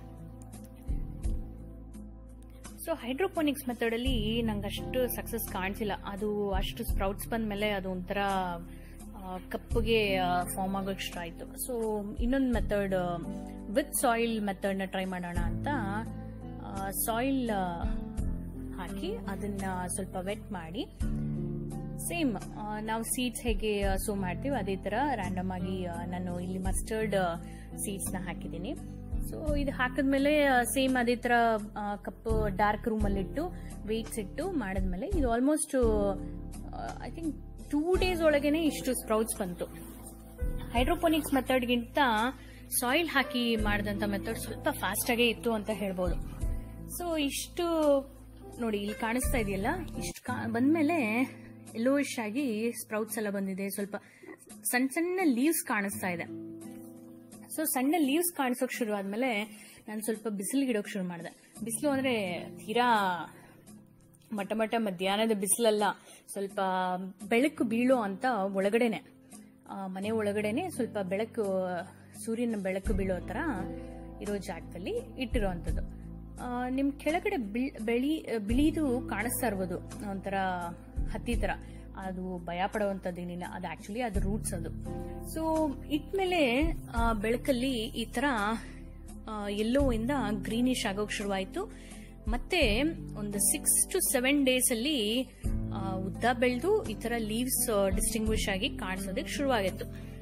ಸೊ ಹೈಡ್ರೋಪೋನಿಕ್ಸ್ ಮೆಥಡ್ ಅಲ್ಲಿ ನಂಗೆ ಅಷ್ಟು ಸಕ್ಸಸ್ ಕಾಣಿಸಿಲ್ಲ ಅದು ಅಷ್ಟು ಸ್ಪ್ರೌಟ್ಸ್ ಬಂದ್ಮೇಲೆ ಅದು ಒಂಥರ ಆ, ಕಪ್ಪಗೆ ಫಾರ್ಮ್ ಆಗೋಕೆ ಇಷ್ಟ ಆಯ್ತು ಸೊ ಇನ್ನೊಂದು ಮೆಥಡ್ ವಿತ್ ಸಾಯಿಲ್ ಮೆಥಡ್ನ ಟ್ರೈ ಮಾಡೋಣ ಅಂತ ಸಾಯಿಲ್ ಹಾಕಿ ಅದನ್ನ ಸ್ವಲ್ಪ ವೆಟ್ ಮಾಡಿ ಸೇಮ್ ನಾವು ಸೀಡ್ಸ್ ಹೇಗೆ ಸೋ ಮಾಡ್ತೀವಿ ಅದೇ ತರ ರ್ಯಾಂಡಮ್ ಆಗಿ ಆ, ನಾನು ಇಲ್ಲಿ ಮಸ್ಟರ್ಡ್ ಸೀಡ್ಸ್ ನ ಹಾಕಿದ್ದೀನಿ ಸೊ ಇದು ಹಾಕಿದ್ಮೇಲೆ ಸೇಮ್ ಅದೇ ತರ ಆ, ಕಪ್ಪು ಡಾರ್ಕ್ ರೂಮ್ ಅಲ್ಲಿ ಇಟ್ಟು ವೆಯ್ಟ್ಸ್ ಇಟ್ಟು ಮಾಡಿದ್ಮೇಲೆ ಇದು almost I think two days ಒಳಗೇನೆ ಇಷ್ಟು ಸ್ಪ್ರೌಟ್ಸ್ ಬಂತು ಹೈಡ್ರೋಪೋನಿಕ್ಸ್ ಮೆಥಡ್ಗಿಂತ ಸಾಯಿಲ್ ಹಾಕಿ ಮಾಡಿದಂತ ಮೆಥಡ್ ಸ್ವಲ್ಪ ಫಾಸ್ಟ್ ಆಗೇ ಇತ್ತು ಅಂತ ಹೇಳ್ಬೋದು ಸೊ ಇಷ್ಟು ನೋಡಿ ಇಲ್ಲಿ ಕಾಣಿಸ್ತಾ ಇದೆಯಲ್ಲ ಇಷ್ಟು ಕಾ ಬಂದ್ಮೇಲೆ ಎಲ್ಲೋಯಿಶ್ ಆಗಿ ಸ್ಪ್ರೌಟ್ಸ್ ಎಲ್ಲ ಬಂದಿದೆ ಸ್ವಲ್ಪ ಸಣ್ಣ ಸಣ್ಣ ಲೀವ್ಸ್ ಕಾಣಿಸ್ತಾ ಇದೆ ಸೊ ಸಣ್ಣ ಲೀವ್ಸ್ ಕಾಣಿಸೋಕ್ ಶುರು ಆದ್ಮೇಲೆ ನಾನು ಸ್ವಲ್ಪ ಬಿಸಿಲಿಗೆ ಇಡೋಕ್ ಶುರು ಮಾಡಿದೆ ಬಿಸಿಲು ಅಂದ್ರೆ ತೀರಾ ಮಟ ಮಟ ಮಧ್ಯಾಹ್ನದ ಬಿಸಿಲಲ್ಲ ಸ್ವಲ್ಪ ಬೆಳಕು ಬೀಳೋ ಅಂತ ಒಳಗಡೆನೆ ಆ, ಮನೆ ಒಳಗಡೆನೆ ಸ್ವಲ್ಪ ಬೆಳಕು ಸೂರ್ಯನ ಬೆಳಕು ಬೀಳೋ ಥರ ಇರೋ ಜಾಗದಲ್ಲಿ ಇಟ್ಟಿರೋವಂಥದ್ದು ನಿಮ್ಮ ಕೆಳಗಡೆ ಬಿಳ್ ಬೆಳಿ ಬಿಳಿದು ಕಾಣಿಸ್ತಾ ಇರ್ಬೋದು ಒಂಥರ ಹತ್ತಿ ಥರ ಅದು ಭಯ ಪಡುವಂಥದ್ದೇನಿಲ್ಲ ಅದು ಆ್ಯಕ್ಚುಲಿ ಅದು ರೂಟ್ಸ್ ಅದು ಸೊ ಇಟ್ಮೇಲೆ ಆ, ಬೆಳಕಲ್ಲಿ ಈ ಥರ ಎಲ್ಲೋ ಇಂದ ಗ್ರೀನಿಶ್ ಆಗೋಕೆ ಶುರುವಾಯಿತು ಮತ್ತೆ ಒಂದು ಸಿಕ್ಸ್ ಟು ಸೆವೆನ್ ಡೇಸ್ ಅಲ್ಲಿ ಆ, ಉದ್ದ ಬೆಳೆದು ಈ ತರ ಲೀವ್ಸ್ ಡಿಸ್ಟಿಂಗ್ವಿಶ್ ಆಗಿ ಕಾಣಿಸೋದಕ್ಕೆ ಶುರುವಾಗಿತ್ತು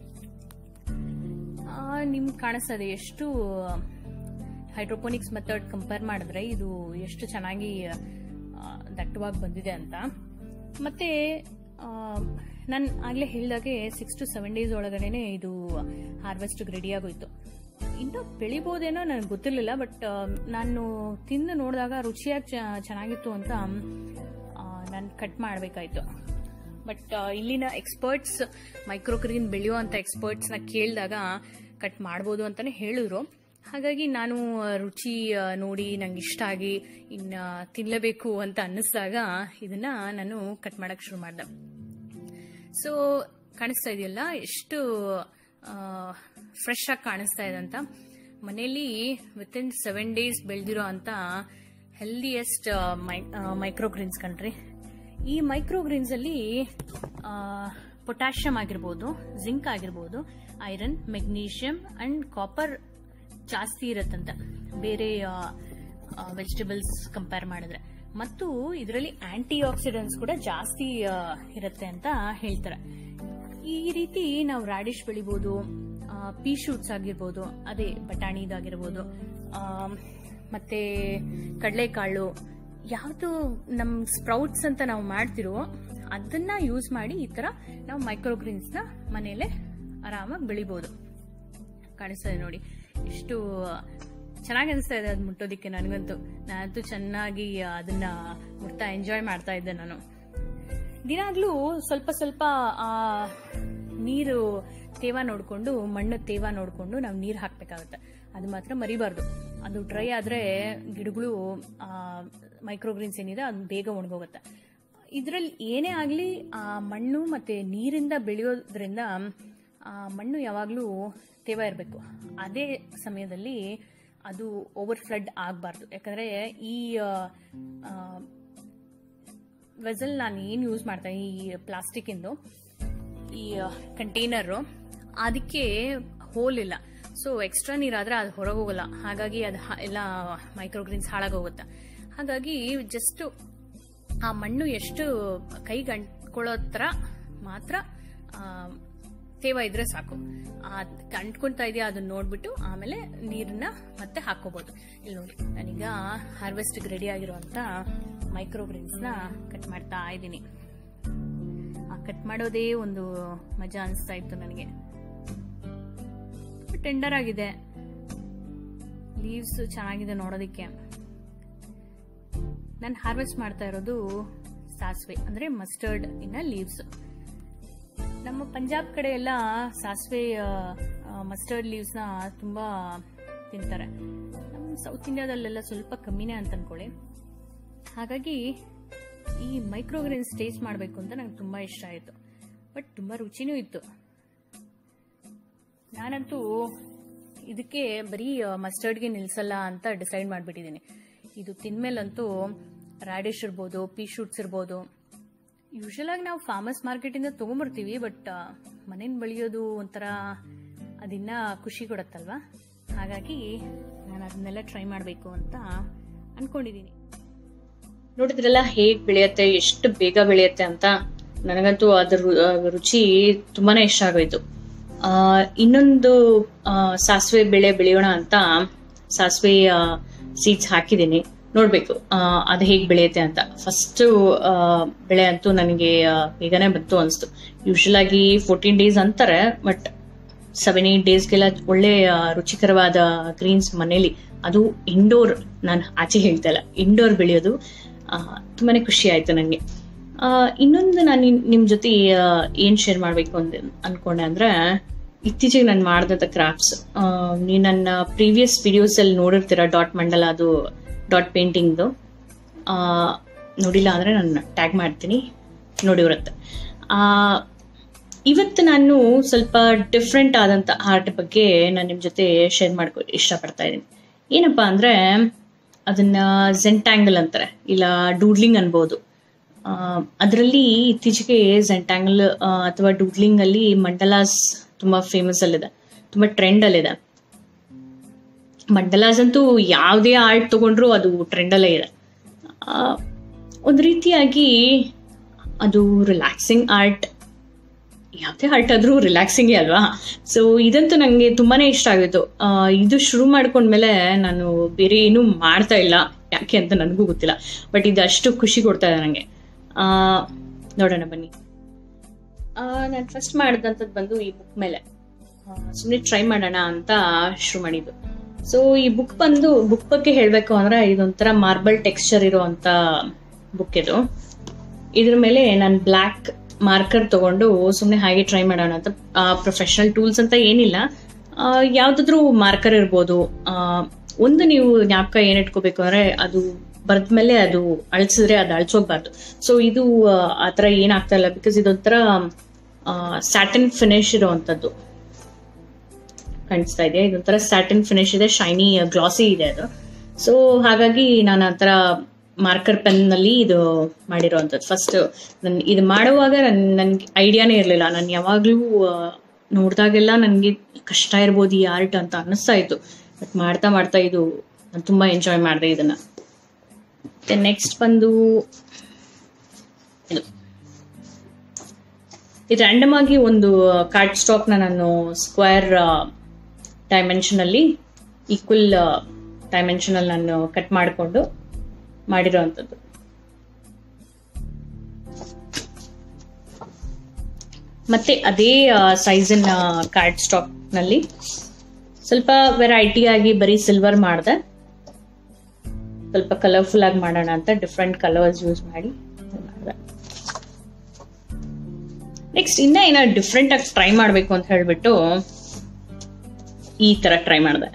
ನಿಮ್ಗೆ ಕಾಣಿಸ್ತದೆ ಎಷ್ಟು ಹೈಡ್ರೋಪೋನಿಕ್ಸ್ ಮೆಥಡ್ ಕಂಪೇರ್ ಮಾಡಿದ್ರೆ ಇದು ಎಷ್ಟು ಚೆನ್ನಾಗಿ ಆ, ದಟ್ಟವಾಗಿ ಬಂದಿದೆ ಅಂತ ಮತ್ತೆ ನಾನು ಆಗಲೇ ಹೇಳಿದಾಗೆ ಸಿಕ್ಸ್ ಟು ಸೆವೆನ್ ಡೇಸ್ ಒಳಗಡೆನೆ ಇದು ಹಾರ್ವೆಸ್ಟ್ ರೆಡಿ ಆಗೋಯ್ತು ಇನ್ನೂ ಬೆಳಿಬೋದೇನೋ ನನಗೆ ಗೊತ್ತಿರಲಿಲ್ಲ ಬಟ್ ನಾನು ತಿಂದು ನೋಡಿದಾಗ ರುಚಿಯಾಗಿ ಚ- ಚೆನ್ನಾಗಿತ್ತು ಅಂತ ನಾನು ಕಟ್ ಮಾಡಬೇಕಾಯ್ತು ಬಟ್ ಇಲ್ಲಿನ ಎಕ್ಸ್ಪರ್ಟ್ಸ್ ಮೈಕ್ರೋಗ್ರೀನ್ ಬೆಳೆಯುವಂಥ ಎಕ್ಸ್ಪರ್ಟ್ಸ್ನ ಕೇಳಿದಾಗ ಕಟ್ ಮಾಡ್ಬೋದು ಅಂತಲೇ ಹೇಳಿದ್ರು ಹಾಗಾಗಿ ನಾನು ಆ, ರುಚಿ ಆ, ನೋಡಿ ನಂಗೆ ಇಷ್ಟ ಆಗಿ ಇನ್ನು ತಿನ್ನಲೇಬೇಕು ಅಂತ ಅನ್ನಿಸ್ದಾಗ ಇದನ್ನ ನಾನು ಕಟ್ ಮಾಡಕ್ಕೆ ಶುರು ಮಾಡಿದೆ ಸೊ ಕಾಣಿಸ್ತಾ ಇದೆಯಲ್ಲ ಎಷ್ಟು ಫ್ರೆಶ್ ಆಗಿ ಕಾಣಿಸ್ತಾ ಇದೆ ಅಂತ ಮನೆಯಲ್ಲಿ ವಿತಿನ್ ಸೆವೆನ್ ಡೇಸ್ ಬೆಳೆದಿರೋ ಅಂತ ಹೆಲ್ದಿಯೆಸ್ಟ್ ಮೈಕ್ರೋಗ್ರೀನ್ಸ್ ಕಣ್ರಿ ಈ ಮೈಕ್ರೋಗ್ರೀನ್ಸ್ ಅಲ್ಲಿ ಪೊಟ್ಯಾಷಿಯಂ ಆಗಿರ್ಬೋದು ಜಿಂಕ್ ಆಗಿರ್ಬೋದು ಐರನ್ ಮೆಗ್ನೀಷಿಯಂ ಅಂಡ್ ಕಾಪರ್ ಜಾಸ್ತಿ ಇರತ್ತಂತ ಬೇರೆ ವೆಜಿಟೇಬಲ್ಸ್ ಕಂಪೇರ್ ಮಾಡಿದ್ರೆ ಮತ್ತು ಇದರಲ್ಲಿ ಆಂಟಿ ಆಕ್ಸಿಡೆಂಟ್ಸ್ ಕೂಡ ಜಾಸ್ತಿ ಆ, ಇರುತ್ತೆ ಅಂತ ಹೇಳ್ತಾರೆ ಈ ರೀತಿ ನಾವು ರಾಡಿಶ್ ಬೆಳಿಬೋದು ಪೀ ಶೂಟ್ಸ್ ಆಗಿರ್ಬೋದು ಅದೇ ಬಟಾಣಿದಾಗಿರ್ಬೋದು ಆ, ಮತ್ತೆ ಕಡಲೆಕಾಳು ಯಾವುದು ನಮ್ಮ ಸ್ಪ್ರೌಟ್ಸ್ ಅಂತ ನಾವು ಮಾಡ್ತಿರೋ ಅದನ್ನ ಯೂಸ್ ಮಾಡಿ ಈ ತರ ನಾವು ಮೈಕ್ರೋಗ್ರೀನ್ಸ್ನ ಮನೆಯಲ್ಲೇ ಆರಾಮಾಗಿ ಬೆಳಿಬೋದು ಕಾಣಿಸ್ತಾ ಇದೆ ನೋಡಿ ಎಷ್ಟು ಚೆನ್ನಾಗಿ ಅನಿಸ್ತಾ ಇದೆ ಅದು ಮುಟ್ಟೋದಿಕ್ಕೆ ನನಗಂತೂ ನಾನಂತೂ ಚೆನ್ನಾಗಿ ಅದನ್ನ ಮುಟ್ತಾ ಎಂಜಾಯ್ ಮಾಡ್ತಾ ಇದ್ದೆ ನಾನು ದಿನಾಗ್ಲೂ ಸ್ವಲ್ಪ ಸ್ವಲ್ಪ ಆ ನೀರು ತೇವ ನೋಡಿಕೊಂಡು ಮಣ್ಣು ತೇವ ನೋಡಿಕೊಂಡು ನಾವು ನೀರು ಹಾಕ್ಬೇಕಾಗತ್ತೆ ಅದು ಮಾತ್ರ ಮರಿಬಾರ್ದು ಅದು ಡ್ರೈ ಆದರೆ ಗಿಡಗಳು ಮೈಕ್ರೋಗ್ರೀನ್ಸ್ ಏನಿದೆ ಅದು ಬೇಗ ಒಣಗೋಗುತ್ತೆ ಇದರಲ್ಲಿ ಏನೇ ಆಗಲಿ ಆ ಮಣ್ಣು ಮತ್ತೆ ನೀರಿಂದ ಬೆಳೆಯೋದ್ರಿಂದ ಆ ಮಣ್ಣು ಯಾವಾಗಲೂ ತೇವ ಇರಬೇಕು ಅದೇ ಸಮಯದಲ್ಲಿ ಅದು ಓವರ್ ಫ್ಲಡ್ ಆಗಬಾರ್ದು ಯಾಕಂದರೆ ಈ ವೆಸಲ್ ನಾನು ಏನು ಯೂಸ್ ಮಾಡ್ತೇನೆ ಈ ಪ್ಲಾಸ್ಟಿಕ್ ಇಂದು ಈ ಕಂಟೈನರು ಅದಕ್ಕೆ ಹೋಲ್ ಇಲ್ಲ ಸೊ ಎಕ್ಸ್ಟ್ರಾ ನೀರಾದ್ರೆ ಅದು ಹೊರಗೆ ಹೋಗಲ್ಲ ಹಾಗಾಗಿ ಅದು ಹ- ಎಲ್ಲ ಮೈಕ್ರೋಗ್ರೀನ್ಸ್ ಹಾಳಾಗೋಗುತ್ತೆ ಹಾಗಾಗಿ ಜಸ್ಟ್ ಆ ಮಣ್ಣು ಎಷ್ಟು ಕೈಗೆ ಅಂಟ್ಕೊಳ್ಳೋ ಥರ ಮಾತ್ರ ಆ, ತೇವ ಇದ್ರೆ ಸಾಕು ಆ ಅಂಟ್ಕೊಂತಾ ಇದೆಯಾ ಅದನ್ನ ನೋಡ್ಬಿಟ್ಟು ಆಮೇಲೆ ನೀರನ್ನ ಮತ್ತೆ ಹಾಕೋಬಹುದು ಇಲ್ಲಿ ನೋಡಿ ನಾನೀಗ ಹಾರ್ವೆಸ್ಟ್ ರೆಡಿ ಆಗಿರುವಂತ ಮೈಕ್ರೋಗ್ರೀನ್ಸ್ನ ಕಟ್ ಮಾಡ್ತಾ ಇದ್ದೀನಿ ಆ ಕಟ್ ಮಾಡೋದೇ ಒಂದು ಮಜಾ ಅನಿಸ್ತಾ ಇತ್ತು ನನಗೆ ಟೆಂಡರ್ ಆಗಿದೆ ಲೀವ್ಸ್ ಚೆನ್ನಾಗಿದೆ ನೋಡೋದಕ್ಕೆ ನಾನು ಹಾರ್ವೆಸ್ಟ್ ಮಾಡ್ತಾ ಇರೋದು ಸಾಸಿವೆ ಅಂದ್ರೆ ಮಸ್ಟರ್ಡ್ ಇನ್ನ ಲೀವ್ಸ್ ನಮ್ಮ ಪಂಜಾಬ್ ಕಡೆ ಎಲ್ಲ ಸಾಸಿವೆ ಮಸ್ಟರ್ಡ್ ಲೀವ್ಸ್ನ ತುಂಬಾ ತಿಂತಾರೆ ನಮ್ಮ ಸೌತ್ ಇಂಡಿಯಾದಲ್ಲೆಲ್ಲ ಸ್ವಲ್ಪ ಕಮ್ಮಿನೇ ಅಂತ ಅನ್ಕೊಳ್ಳಿ ಹಾಗಾಗಿ ಈ ಮೈಕ್ರೋಗ್ರೀನ್ಸ್ ಟೇಸ್ಟ್ ಮಾಡಬೇಕು ಅಂತ ನಂಗೆ ತುಂಬಾ ಇಷ್ಟ ಆಯಿತು ಬಟ್ ತುಂಬಾ ರುಚಿನೂ ಇತ್ತು ನಾನಂತೂ ಇದಕ್ಕೆ ಬರೀ ಮಸ್ಟರ್ಡ್ಗೆ ನಿಲ್ಸಲ್ಲ ಅಂತ ಡಿಸೈಡ್ ಮಾಡಿಬಿಟ್ಟಿದ್ದೀನಿ ಇದು ತಿಂದ್ಮೇಲಂತೂ ರಾಡಿಶ್ ಇರ್ಬೋದು ಪೀ ಶೂಟ್ಸ್ ಇರ್ಬೋದು ಯೂಶಲ್ ಆಗಿ ನಾವು ಫಾರ್ಮರ್ಸ್ ಮಾರ್ಕೆಟಿಂದ ತೊಗೊಂಬರ್ತೀವಿ ಬಟ್ ಮನೇಲಿ ಬೆಳೆಯೋದು ಒಂಥರ ಅದಿನ್ನ ಖುಷಿ ಕೊಡತ್ತಲ್ವಾ ಹಾಗಾಗಿ ನಾನು ಅದನ್ನೆಲ್ಲ ಟ್ರೈ ಮಾಡಬೇಕು ಅಂತ ಅನ್ಕೊಂಡಿದ್ದೀನಿ ನೋಡಿದ್ರಲ್ಲ ಹೇಗ್ ಬೆಳೆಯತ್ತೆ ಎಷ್ಟು ಬೇಗ ಬೆಳೆಯತ್ತೆ ಅಂತ ನನಗಂತೂ ಅದ್ರ ರು- ಆ, ರುಚಿ ತುಂಬಾನೇ ಇಷ್ಟ ಆಗೋಯ್ತು ಆ ಇನ್ನೊಂದು ಆ, ಸಾಸಿವೆ ಬೆಳೆ ಬೆಳೆಯೋಣ ಅಂತ ಸಾಸಿವೆ ಸೀಡ್ಸ್ ಹಾಕಿದ್ದೀನಿ ನೋಡ್ಬೇಕು ಆ, ಅದು ಹೇಗ್ ಬೆಳೆಯುತ್ತೆ ಅಂತ ಫಸ್ಟ್ ಬೆಳೆ ಅಂತೂ ನನಗೆ ಆ, ಬೇಗನೆ ಬಂತು ಅನಿಸ್ತು ಯೂಶಲ್ ಆಗಿ ಫೋರ್ಟೀನ್ ಡೇಸ್ ಅಂತಾರೆ ಬಟ್ ಸೆವೆನ್ ಏಟ್ ಡೇಸ್ಗೆಲ್ಲ ಒಳ್ಳೆ ಆ, ರುಚಿಕರವಾದ ಗ್ರೀನ್ಸ್ ಮನೇಲಿ ಅದು ಇಂಡೋರ್ ನಾನು ಆಚೆ ಹೇಳ್ತಾ ಇಲ್ಲ ಇಂಡೋರ್ ಬೆಳೆಯೋದು ಆ, ತುಂಬಾನೇ ಖುಷಿ ಆಯ್ತು ನನಗೆ ಇನ್ನೊಂದು ನಾನು ನಿಮ್ ಜೊತೆ ಆ, ಏನ್ ಶೇರ್ ಮಾಡ್ಬೇಕು ಅಂತ ಅನ್ಕೊಂಡೆ ಅಂದ್ರೆ ಇತ್ತೀಚೆಗೆ ನಾನು ಮಾಡಿದಂಥ ಕ್ರಾಫ್ಟ್ಸ್ ನೀವು ನನ್ನ ಪ್ರೀವಿಯಸ್ ವಿಡಿಯೋಸ್ ಅಲ್ಲಿ ನೋಡಿರ್ತೀರ ಡಾಟ್ ಮಂಡಲ ಅದು ಡಾಟ್ ಪೇಂಟಿಂಗ್ದು ನೋಡಿಲ್ಲ ಅಂದ್ರೆ ನಾನು ಟ್ಯಾಗ್ ಮಾಡ್ತೀನಿ ನೋಡಿರುತ್ತೆ ಆ ಇವತ್ತು ನಾನು ಸ್ವಲ್ಪ ಡಿಫ್ರೆಂಟ್ ಆದಂತ ಆರ್ಟ್ ಬಗ್ಗೆ ನಾನು ನಿಮ್ಮ ಜೊತೆ ಶೇರ್ ಮಾಡ್ಕೊ ಇಷ್ಟಪಡ್ತಾ ಇದ್ದೀನಿ ಏನಪ್ಪಾ ಅಂದ್ರೆ ಅದನ್ನ ಜೆಂಟ್ಯಾಂಗಲ್ ಅಂತಾರೆ ಇಲ್ಲ ಡೂಡ್ಲಿಂಗ್ ಅನ್ಬೋದು ಅದರಲ್ಲಿ ಇತ್ತೀಚೆಗೆ ಜೆಂಟ್ಯಾಂಗಲ್ ಅಥವಾ ಡೂಡ್ಲಿಂಗ್ ಅಲ್ಲಿ ಮಂಡಲಾಸ್ ತುಂಬಾ ಫೇಮಸ್ ಅಲ್ಲಿದೆ ತುಂಬಾ ಟ್ರೆಂಡ್ ಅಲ್ಲಿದೆ ಮಂಡಲಾಸ್ ಅಂತೂ ಯಾವುದೇ ಆರ್ಟ್ ತಗೊಂಡ್ರು ಅದು ಟ್ರೆಂಡಲ್ಲೇ ಇದೆ ಆ, ಒಂದು ರೀತಿಯಾಗಿ ಅದು ರಿಲ್ಯಾಕ್ಸಿಂಗ್ ಆರ್ಟ್ ಯಾವುದೇ ಆರ್ಟ್ ಆದ್ರೂ ರಿಲ್ಯಾಕ್ಸಿಂಗೇ ಅಲ್ವಾ ಸೊ ಇದಂತೂ ನನಗೆ ತುಂಬಾನೇ ಇಷ್ಟ ಆಗಿತ್ತು ಆ, ಇದು ಶುರು ಮಾಡ್ಕೊಂಡ್ಮೇಲೆ ನಾನು ಬೇರೆ ಏನೂ ಮಾಡ್ತಾ ಇಲ್ಲ ಯಾಕೆ ಅಂತ ನನಗೂ ಗೊತ್ತಿಲ್ಲ ಬಟ್ ಇದು ಅಷ್ಟು ಖುಷಿ ಕೊಡ್ತಾ ಇದೆ ನನಗೆ ನೋಡೋಣ ಬನ್ನಿ ನಾನು ಫಸ್ಟ್ ಮಾಡಿದಂಥದ್ದು ಬಂದು ಈ ಬುಕ್ ಮೇಲೆ ಸುಮ್ಮನೆ ಟ್ರೈ ಮಾಡೋಣ ಅಂತ ಶುರು ಮಾಡಿದ್ದು ಸೊ ಈ ಬುಕ್ ಬಂದು ಬುಕ್ ಬಗ್ಗೆ ಹೇಳಬೇಕು ಅಂದ್ರೆ ಇದೊಂಥರ ಮಾರ್ಬಲ್ ಟೆಕ್ಸ್ಚರ್ ಇರುವಂತ ಬುಕ್ ಇದು ಇದ್ರ ಮೇಲೆ ನಾನು ಬ್ಲ್ಯಾಕ್ ಮಾರ್ಕರ್ ತಗೊಂಡು ಸುಮ್ಮನೆ ಹಾಗೆ ಟ್ರೈ ಮಾಡೋಣ ಅಂತ ಪ್ರೊಫೆಷನಲ್ ಟೂಲ್ಸ್ ಅಂತ ಏನಿಲ್ಲ ಆ, ಯಾವ್ದಾದ್ರೂ ಮಾರ್ಕರ್ ಇರ್ಬೋದು ಆ, ಒಂದು ನೀವು ಜ್ಞಾಪಕ ಏನ್ ಇಟ್ಕೋಬೇಕು ಅಂದ್ರೆ ಅದು ಬರೆದ್ಮೇಲೆ ಅದು ಅಳಿಸಿದ್ರೆ ಅದು ಅಳ್ಸೋಗ್ಬಾರ್ದು ಸೊ ಇದು ಆ, ಆ ಥರ ಏನಾಗ್ತಾ ಇಲ್ಲ ಬಿಕಾಸ್ ಇದೊಂಥರ ಸ್ಯಾಟಿನ್ ಫಿನಿಶ್ ಇರುವಂತದ್ದು ಕಾಣಿಸ್ತಾ ಇದೆ ಇದೊಂಥರ ಸ್ಯಾಟಿನ್ ಫಿನಿಶ್ ಇದೆ ಶೈನಿ ಗ್ಲಾಸಿ ಇದೆ ಅದು ಸೊ ಹಾಗಾಗಿ ನಾನು ಆ ಥರ ಮಾರ್ಕರ್ ಪೆನ್ ನಲ್ಲಿ ಇದು ಮಾಡಿರೋವಂಥದ್ದು ಫಸ್ಟ್ ನನ್ ಇದು ಮಾಡುವಾಗ ನನ್ ನನ್ಗೆ ಐಡಿಯಾನೇ ಇರಲಿಲ್ಲ ನಾನು ಯಾವಾಗಲೂ ನೋಡಿದಾಗೆಲ್ಲ ನನಗೆ ಕಷ್ಟ ಇರ್ಬೋದು ಈ ಆರ್ಟ್ ಅಂತ ಅನ್ನಿಸ್ತಾ ಇತ್ತು ಬಟ್ ಮಾಡ್ತಾ ಮಾಡ್ತಾ ಇದು ನಾನು ತುಂಬಾ ಎಂಜಾಯ್ ಮಾಡಿದೆ ಇದನ್ನ ಮತ್ತೆ ನೆಕ್ಸ್ಟ್ ಬಂದು ಇದು ಇದು ರ್ಯಾಂಡಮ್ ಆಗಿ ಒಂದು ಕಾರ್ಡ್ ಸ್ಟಾಕ್ ನ ನಾನು ಸ್ಕ್ವೇರ್ ಡೈಮೆನ್ಷನ್ ಅಲ್ಲಿ ಈಕ್ವಲ್ ಡೈಮೆನ್ಷನ್ ಅಲ್ಲಿ ನಾನು ಕಟ್ ಮಾಡಿಕೊಂಡು ಮಾಡಿರೋವಂಥದ್ದು ಮತ್ತೆ ಅದೇ ಸೈಜಿನ ಕಾರ್ಡ್ ಸ್ಟಾಕ್ ನಲ್ಲಿ ಸ್ವಲ್ಪ ವೆರೈಟಿ ಆಗಿ ಬರೀ ಸಿಲ್ವರ್ ಮಾಡಿದೆ ಸ್ವಲ್ಪ ಕಲರ್ಫುಲ್ ಆಗಿ ಮಾಡೋಣ ಅಂತ ಡಿಫ್ರೆಂಟ್ ಕಲರ್ಸ್ ಯೂಸ್ ಮಾಡಿ ಮಾಡಿದೆ ನೆಕ್ಸ್ಟ್ ಇನ್ನ ಏನೋ ಡಿಫ್ರೆಂಟ್ ಆಗಿ ಟ್ರೈ ಮಾಡಬೇಕು ಅಂತ ಹೇಳ್ಬಿಟ್ಟು ಈ ತರ ಟ್ರೈ ಮಾಡಿದೆ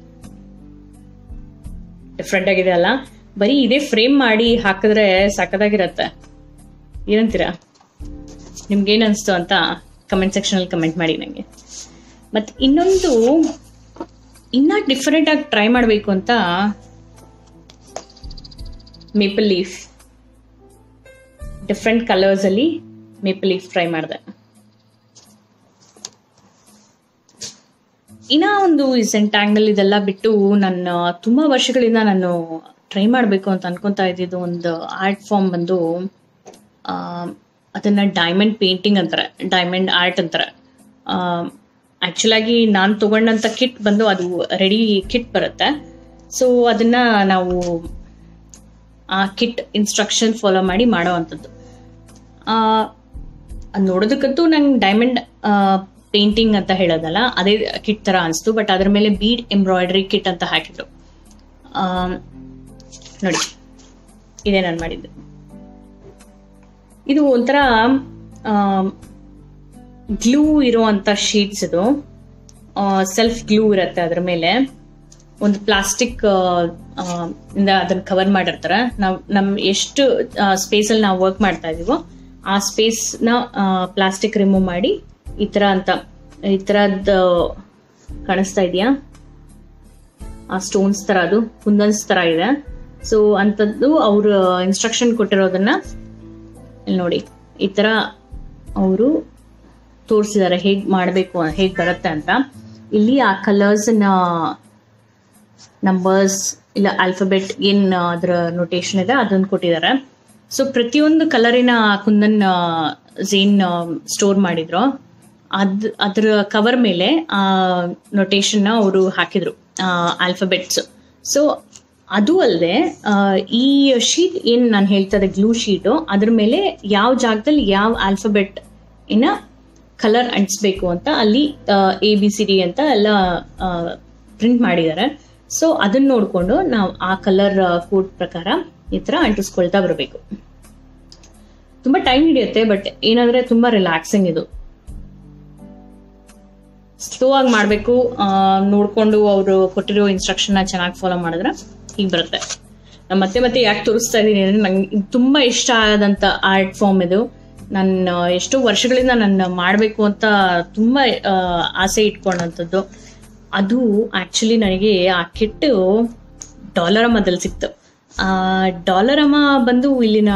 ಡಿಫ್ರೆಂಟ್ ಆಗಿದೆ ಅಲ್ಲ ಬರೀ ಇದೇ ಫ್ರೇಮ್ ಮಾಡಿ ಹಾಕಿದ್ರೆ ಸಕ್ಕದಾಗಿರತ್ತೆ ಏನಂತೀರಾ ನಿಮ್ಗೆ ಏನ್ ಅನ್ಸ್ತು ಅಂತ ಕಮೆಂಟ್ ಸೆಕ್ಷನ್ ಅಲ್ಲಿ ಕಮೆಂಟ್ ಮಾಡಿ ನಂಗೆ ಮತ್ತೆ ಇನ್ನೊಂದು ಇನ್ನ ಡಿಫರೆಂಟ್ ಆಗಿ ಟ್ರೈ ಮಾಡಬೇಕು ಅಂತ ಮೇಪಲ್ ಲೀಫ್ ಡಿಫ್ರೆಂಟ್ ಕಲರ್ಸ್ ಅಲ್ಲಿ ಮೇಪಲ್ ಲೀಫ್ ಟ್ರೈ ಮಾಡಿದೆ ಇನ್ನ ಒಂದು ಸೆಂಟ್ಯಾಂಗಲ್ ಇದೆಲ್ಲ ಬಿಟ್ಟು ನನ್ನ ತುಂಬಾ ವರ್ಷಗಳಿಂದ ನಾನು ಟ್ರೈ ಮಾಡಬೇಕು ಅಂತ ಅನ್ಕೊಂತಾ ಇದ್ದಿದ್ದು ಒಂದು ಆರ್ಟ್ ಫಾರ್ಮ್ ಬಂದು ಆ, ಅದನ್ನ ಡೈಮಂಡ್ ಪೇಂಟಿಂಗ್ ಅಂತಾರೆ ಡೈಮಂಡ್ ಆರ್ಟ್ ಅಂತಾರೆ ಆಕ್ಚುಲ್ ಆಗಿ ನಾನು ತಗೊಂಡಂತ ಕಿಟ್ ಬಂದು ಅದು ರೆಡಿ ಕಿಟ್ ಬರುತ್ತೆ ಸೊ ಅದನ್ನ ನಾವು ಆ ಕಿಟ್ ಇನ್ಸ್ಟ್ರಕ್ಷನ್ ಫಾಲೋ ಮಾಡಿ ಮಾಡೋ ಅಂಥದ್ದು ಅದು ನೋಡೋದಕ್ಕಂತೂ ನಂಗೆ ಡೈಮಂಡ್ ಪೇಂಟಿಂಗ್ ಅಂತ ಹೇಳೋದಲ್ಲ ಅದೇ ಕಿಟ್ ತರ ಅನಿಸ್ತು ಬಟ್ ಅದ್ರ ಮೇಲೆ ಬೀಡ್ ಎಂಬ್ರಾಯ್ಡ್ರಿ ಕಿಟ್ ಅಂತ ಹಾಕಿದ್ರು ಆ, ನೋಡಿ ಇದೇ ನಾನು ಮಾಡಿದ್ದು ಇದು ಒಂಥರ ಗ್ಲೂ ಇರುವಂತ ಶೀಟ್ಸ್ ಇದು ಸೆಲ್ಫ್ ಗ್ಲೂ ಇರುತ್ತೆ ಅದ್ರ ಮೇಲೆ ಒಂದು ಪ್ಲಾಸ್ಟಿಕ್ ಇಂದ ಅದನ್ನ ಕವರ್ ಮಾಡಿರ್ತಾರೆ ನಾವು ನಮ್ ಎಷ್ಟು ಸ್ಪೇಸ್ ಅಲ್ಲಿ ನಾವು ವರ್ಕ್ ಮಾಡ್ತಾ ಇದೀವೋ ಆ ಸ್ಪೇಸ್ ನ ಪ್ಲಾಸ್ಟಿಕ್ ರಿಮೂವ್ ಮಾಡಿ ಈ ತರ ಅಂತ ಈ ತರದ್ ಕಾಣಿಸ್ತಾ ಇದೆಯಾ ಆ ಸ್ಟೋನ್ಸ್ ತರ ಅದು ಕುಂದನ್ಸ್ ತರ ಇದೆ ಸೊ ಅಂತದ್ದು ಅವ್ರು ಇನ್ಸ್ಟ್ರಕ್ಷನ್ ಕೊಟ್ಟಿರೋದನ್ನ ಇಲ್ಲಿ ನೋಡಿ ಈ ತರ ಅವರು ತೋರಿಸಿದ್ದಾರೆ ಹೇಗ್ ಮಾಡಬೇಕು ಹೇಗ್ ಬರುತ್ತೆ ಅಂತ ಇಲ್ಲಿ ಆ ಕಲರ್ಸ್ ನಂಬರ್ಸ್ ಇಲ್ಲ ಆಲ್ಫಾಬೆಟ್ ಏನ್ ಅದರ ನೊಟೇಶನ್ ಇದೆ ಅದನ್ನ ಕೊಟ್ಟಿದ್ದಾರೆ ಸೊ ಪ್ರತಿಯೊಂದು ಕಲರಿನ ಕುಂದನ್ ಝೇನ್ ಸ್ಟೋರ್ ಮಾಡಿದ್ರು ಅದ್ ಅದ್ರ ಕವರ್ ಮೇಲೆ ಆ ನೊಟೇಶನ್ ಅವರು ಹಾಕಿದ್ರು ಆಲ್ಫಾಬೆಟ್ಸ್ ಸೊ ಅದು ಅಲ್ಲದೆ ಈ ಶೀಟ್ ಏನ್ ನಾನು ಹೇಳ್ತಾ ಇದ್ದೆ ಗ್ಲೂ ಶೀಟು ಅದ್ರ ಮೇಲೆ ಯಾವ ಜಾಗದಲ್ಲಿ ಯಾವ ಆಲ್ಫಾಬೆಟ್ ಇನ್ನ ಕಲರ್ ಅಂಟಿಸ್ಬೇಕು ಅಂತ ಅಲ್ಲಿ ಎ ಬಿ ಸಿ ಡಿ ಅಂತ ಎಲ್ಲ ಪ್ರಿಂಟ್ ಮಾಡಿದ್ದಾರೆ ಸೊ ಅದನ್ನ ನೋಡ್ಕೊಂಡು ನಾವು ಆ ಕಲರ್ ಕೋಡ್ ಪ್ರಕಾರ ಈ ತರ ಅಂಟಿಸ್ಕೊಳ್ತಾ ಬರಬೇಕು ತುಂಬಾ ಟೈಮ್ ಹಿಡಿಯುತ್ತೆ ಬಟ್ ಏನಂದ್ರೆ ತುಂಬಾ ರಿಲ್ಯಾಕ್ಸಿಂಗ್ ಇದು ಸ್ಲೋ ಆಗಿ ಮಾಡಬೇಕು ನೋಡ್ಕೊಂಡು ಅವರು ಕೊಟ್ಟಿರೋ ಇನ್ಸ್ಟ್ರಕ್ಷನ್ ಚೆನ್ನಾಗಿ ಫಾಲೋ ಮಾಡಿದ್ರೆ ಹೀಗೆ ಬರುತ್ತೆ ನಾನು ಮತ್ತೆ ಮತ್ತೆ ಯಾಕೆ ತೋರಿಸ್ತಾ ಇದ್ದೀನಿ ಅಂದ್ರೆ ನಂಗೆ ಇದು ತುಂಬಾ ಇಷ್ಟ ಆದಂತ ಆರ್ಟ್ ಫಾರ್ಮ್ ಇದು ನನ್ನ ಎಷ್ಟೋ ವರ್ಷಗಳಿಂದ ನನ್ನ ಮಾಡಬೇಕು ಅಂತ ತುಂಬ ಆಸೆ ಇಟ್ಕೊಂಡಂಥದ್ದು ಅದು ಆ್ಯಕ್ಚುಲಿ ನನಗೆ ಆ ಕಿಟ್ಟು ಡಾಲರಮ್ಮದಲ್ಲಿ ಸಿಕ್ತು ಆ ಡಾಲರಮ್ಮ ಬಂದು ಇಲ್ಲಿನ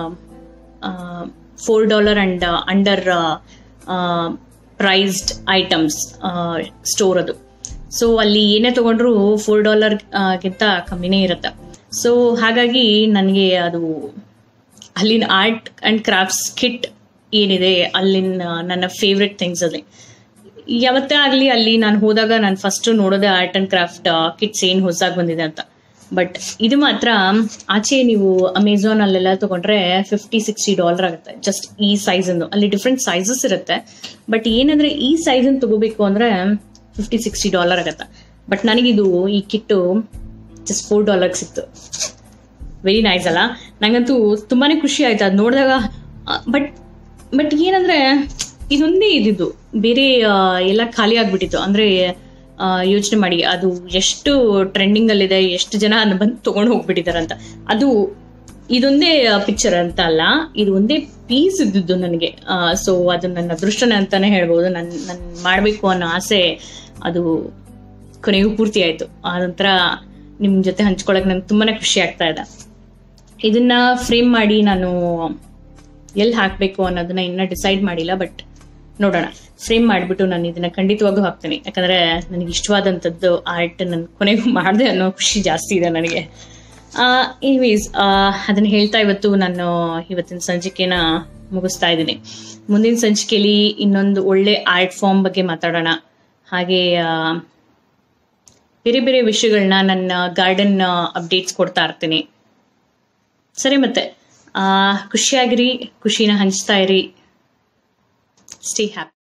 four dollar and under priced items store ಅದು ಸೊ ಅಲ್ಲಿ ಏನೇ ತಗೊಂಡ್ರು ಫೋರ್ ಡಾಲರ್ಗಿಂತ ಕಮ್ಮಿನೇ ಇರುತ್ತೆ ಸೊ ಹಾಗಾಗಿ ನನಗೆ ಅದು ಅಲ್ಲಿನ ಆರ್ಟ್ ಆ್ಯಂಡ್ ಕ್ರಾಫ್ಟ್ಸ್ ಕಿಟ್ ಏನಿದೆ ಅಲ್ಲಿನ ನನ್ನ ಫೇವ್ರೆಟ್ ಥಿಂಗ್ಸ್ ಅಲ್ಲಿ ಯಾವತ್ತೇ ಆಗಲಿ ಅಲ್ಲಿ ನಾನು ಹೋದಾಗ ನಾನು ಫಸ್ಟ್ ನೋಡೋದೇ ಆರ್ಟ್ ಆ್ಯಂಡ್ ಕ್ರಾಫ್ಟ್ ಕಿಟ್ಸ್ ಏನು ಹೊಸದಾಗಿ ಬಂದಿದೆ ಅಂತ ಬಟ್ ಇದು ಮಾತ್ರ ಆಚೆ ನೀವು ಅಮೆಝಾನ್ ಅಲ್ಲೆಲ್ಲ ತಗೊಂಡ್ರೆ ಫಿಫ್ಟಿ ಸಿಕ್ಸ್ಟಿ ಡಾಲರ್ ಆಗುತ್ತೆ ಜಸ್ಟ್ ಈ ಸೈಜನ್ನು ಅಲ್ಲಿ ಡಿಫ್ರೆಂಟ್ ಸೈಜಸ್ ಇರುತ್ತೆ ಬಟ್ ಏನಂದ್ರೆ ಈ ಸೈಜನ್ನು ತಗೋಬೇಕು ಅಂದ್ರೆ ಫಿಫ್ಟಿ ಸಿಕ್ಸ್ಟಿ ಡಾಲರ್ ಆಗುತ್ತೆ ಬಟ್ ನನಗಿದು ಈ ಕಿಟ್ಟು ಜಸ್ಟ್ ಫೋರ್ ಡಾಲರ್ಗೆ ಸಿಕ್ತು ವೆರಿ ನೈಸ್ ಅಲ್ಲ ನಂಗಂತೂ ತುಂಬಾನೇ ಖುಷಿ ಆಯ್ತು ಅದು ನೋಡಿದಾಗ ಬಟ್ ಬಟ್ ಏನಂದ್ರೆ ಇದೊಂದೇ ಇದ್ದಿದ್ದು ಬೇರೆ ಆ, ಎಲ್ಲ ಖಾಲಿ ಆಗ್ಬಿಟ್ಟಿತ್ತು ಅಂದ್ರೆ ಯೋಚನೆ ಮಾಡಿ ಅದು ಎಷ್ಟು ಟ್ರೆಂಡಿಂಗ್ ಅಲ್ಲಿದೆ ಎಷ್ಟು ಜನ ಅದನ್ನ ಬಂದು ತಗೊಂಡು ಹೋಗ್ಬಿಟ್ಟಿದ್ದಾರೆ ಅಂತ ಅದು ಇದೊಂದೇ ಪಿಕ್ಚರ್ ಅಂತ ಅಲ್ಲ ಇದು ಒಂದೇ ಪೀಸ್ ಇದ್ದಿದ್ದು ನನಗೆ ಸೊ ಅದು ನನ್ನ ಅದೃಷ್ಟನೇ ಅಂತಾನೆ ಹೇಳ್ಬೋದು ನನ್ ನನ್ ಮಾಡಬೇಕು ಅನ್ನೋ ಆಸೆ ಅದು ಕೊನೆಗೂ ಪೂರ್ತಿ ಆಯ್ತು ಅದೊಂಥರ ನಿಮ್ ಜೊತೆ ಹಂಚ್ಕೊಳಕ್ ನಂಗೆ ತುಂಬಾನೇ ಖುಷಿ ಆಗ್ತಾ ಇದೆ ಇದನ್ನ ಫ್ರೇಮ್ ಮಾಡಿ ನಾನು ಎಲ್ಲಿ ಹಾಕಬೇಕು ಅನ್ನೋದನ್ನ ಇನ್ನ ಡಿಸೈಡ್ ಮಾಡಿಲ್ಲ ಬಟ್ ನೋಡೋಣ ಫ್ರೇಮ್ ಮಾಡಿಬಿಟ್ಟು ನಾನು ಇದನ್ನ ಖಂಡಿತವಾಗೂ ಹಾಕ್ತೀನಿ ಯಾಕಂದ್ರೆ ನನಗೆ ಇಷ್ಟವಾದಂಥದ್ದು ಆರ್ಟ್ ನನ್ನ ಕೊನೆಗೂ ಮಾಡಿದೆ ಅನ್ನೋ ಖುಷಿ ಜಾಸ್ತಿ ಇದೆ ನನಗೆ ಎನಿವೇಸ್ ಅದನ್ನ ಹೇಳ್ತಾ ಇವತ್ತು ನಾನು ಇವತ್ತಿನ ಸಂಚಿಕೆನ ಮುಗಿಸ್ತಾ ಇದ್ದೀನಿ ಮುಂದಿನ ಸಂಚಿಕೆಯಲ್ಲಿ ಇನ್ನೊಂದು ಒಳ್ಳೆ ಆರ್ಟ್ ಫಾರ್ಮ್ ಬಗ್ಗೆ ಮಾತಾಡೋಣ ಹಾಗೆ ಆ, ಬೇರೆ ಬೇರೆ ವಿಷಯಗಳನ್ನ ನನ್ನ ಗಾರ್ಡನ್ ಅಪ್ಡೇಟ್ಸ್ ಕೊಡ್ತಾ ಇರ್ತೀನಿ ಸರಿ ಮತ್ತೆ ಆ, ಖುಷಿಯಾಗಿರಿ ಖುಷಿನ ಹಂಚ್ತಾ ಇರಿ ಸ್ಟೇ ಹ್ಯಾಪಿ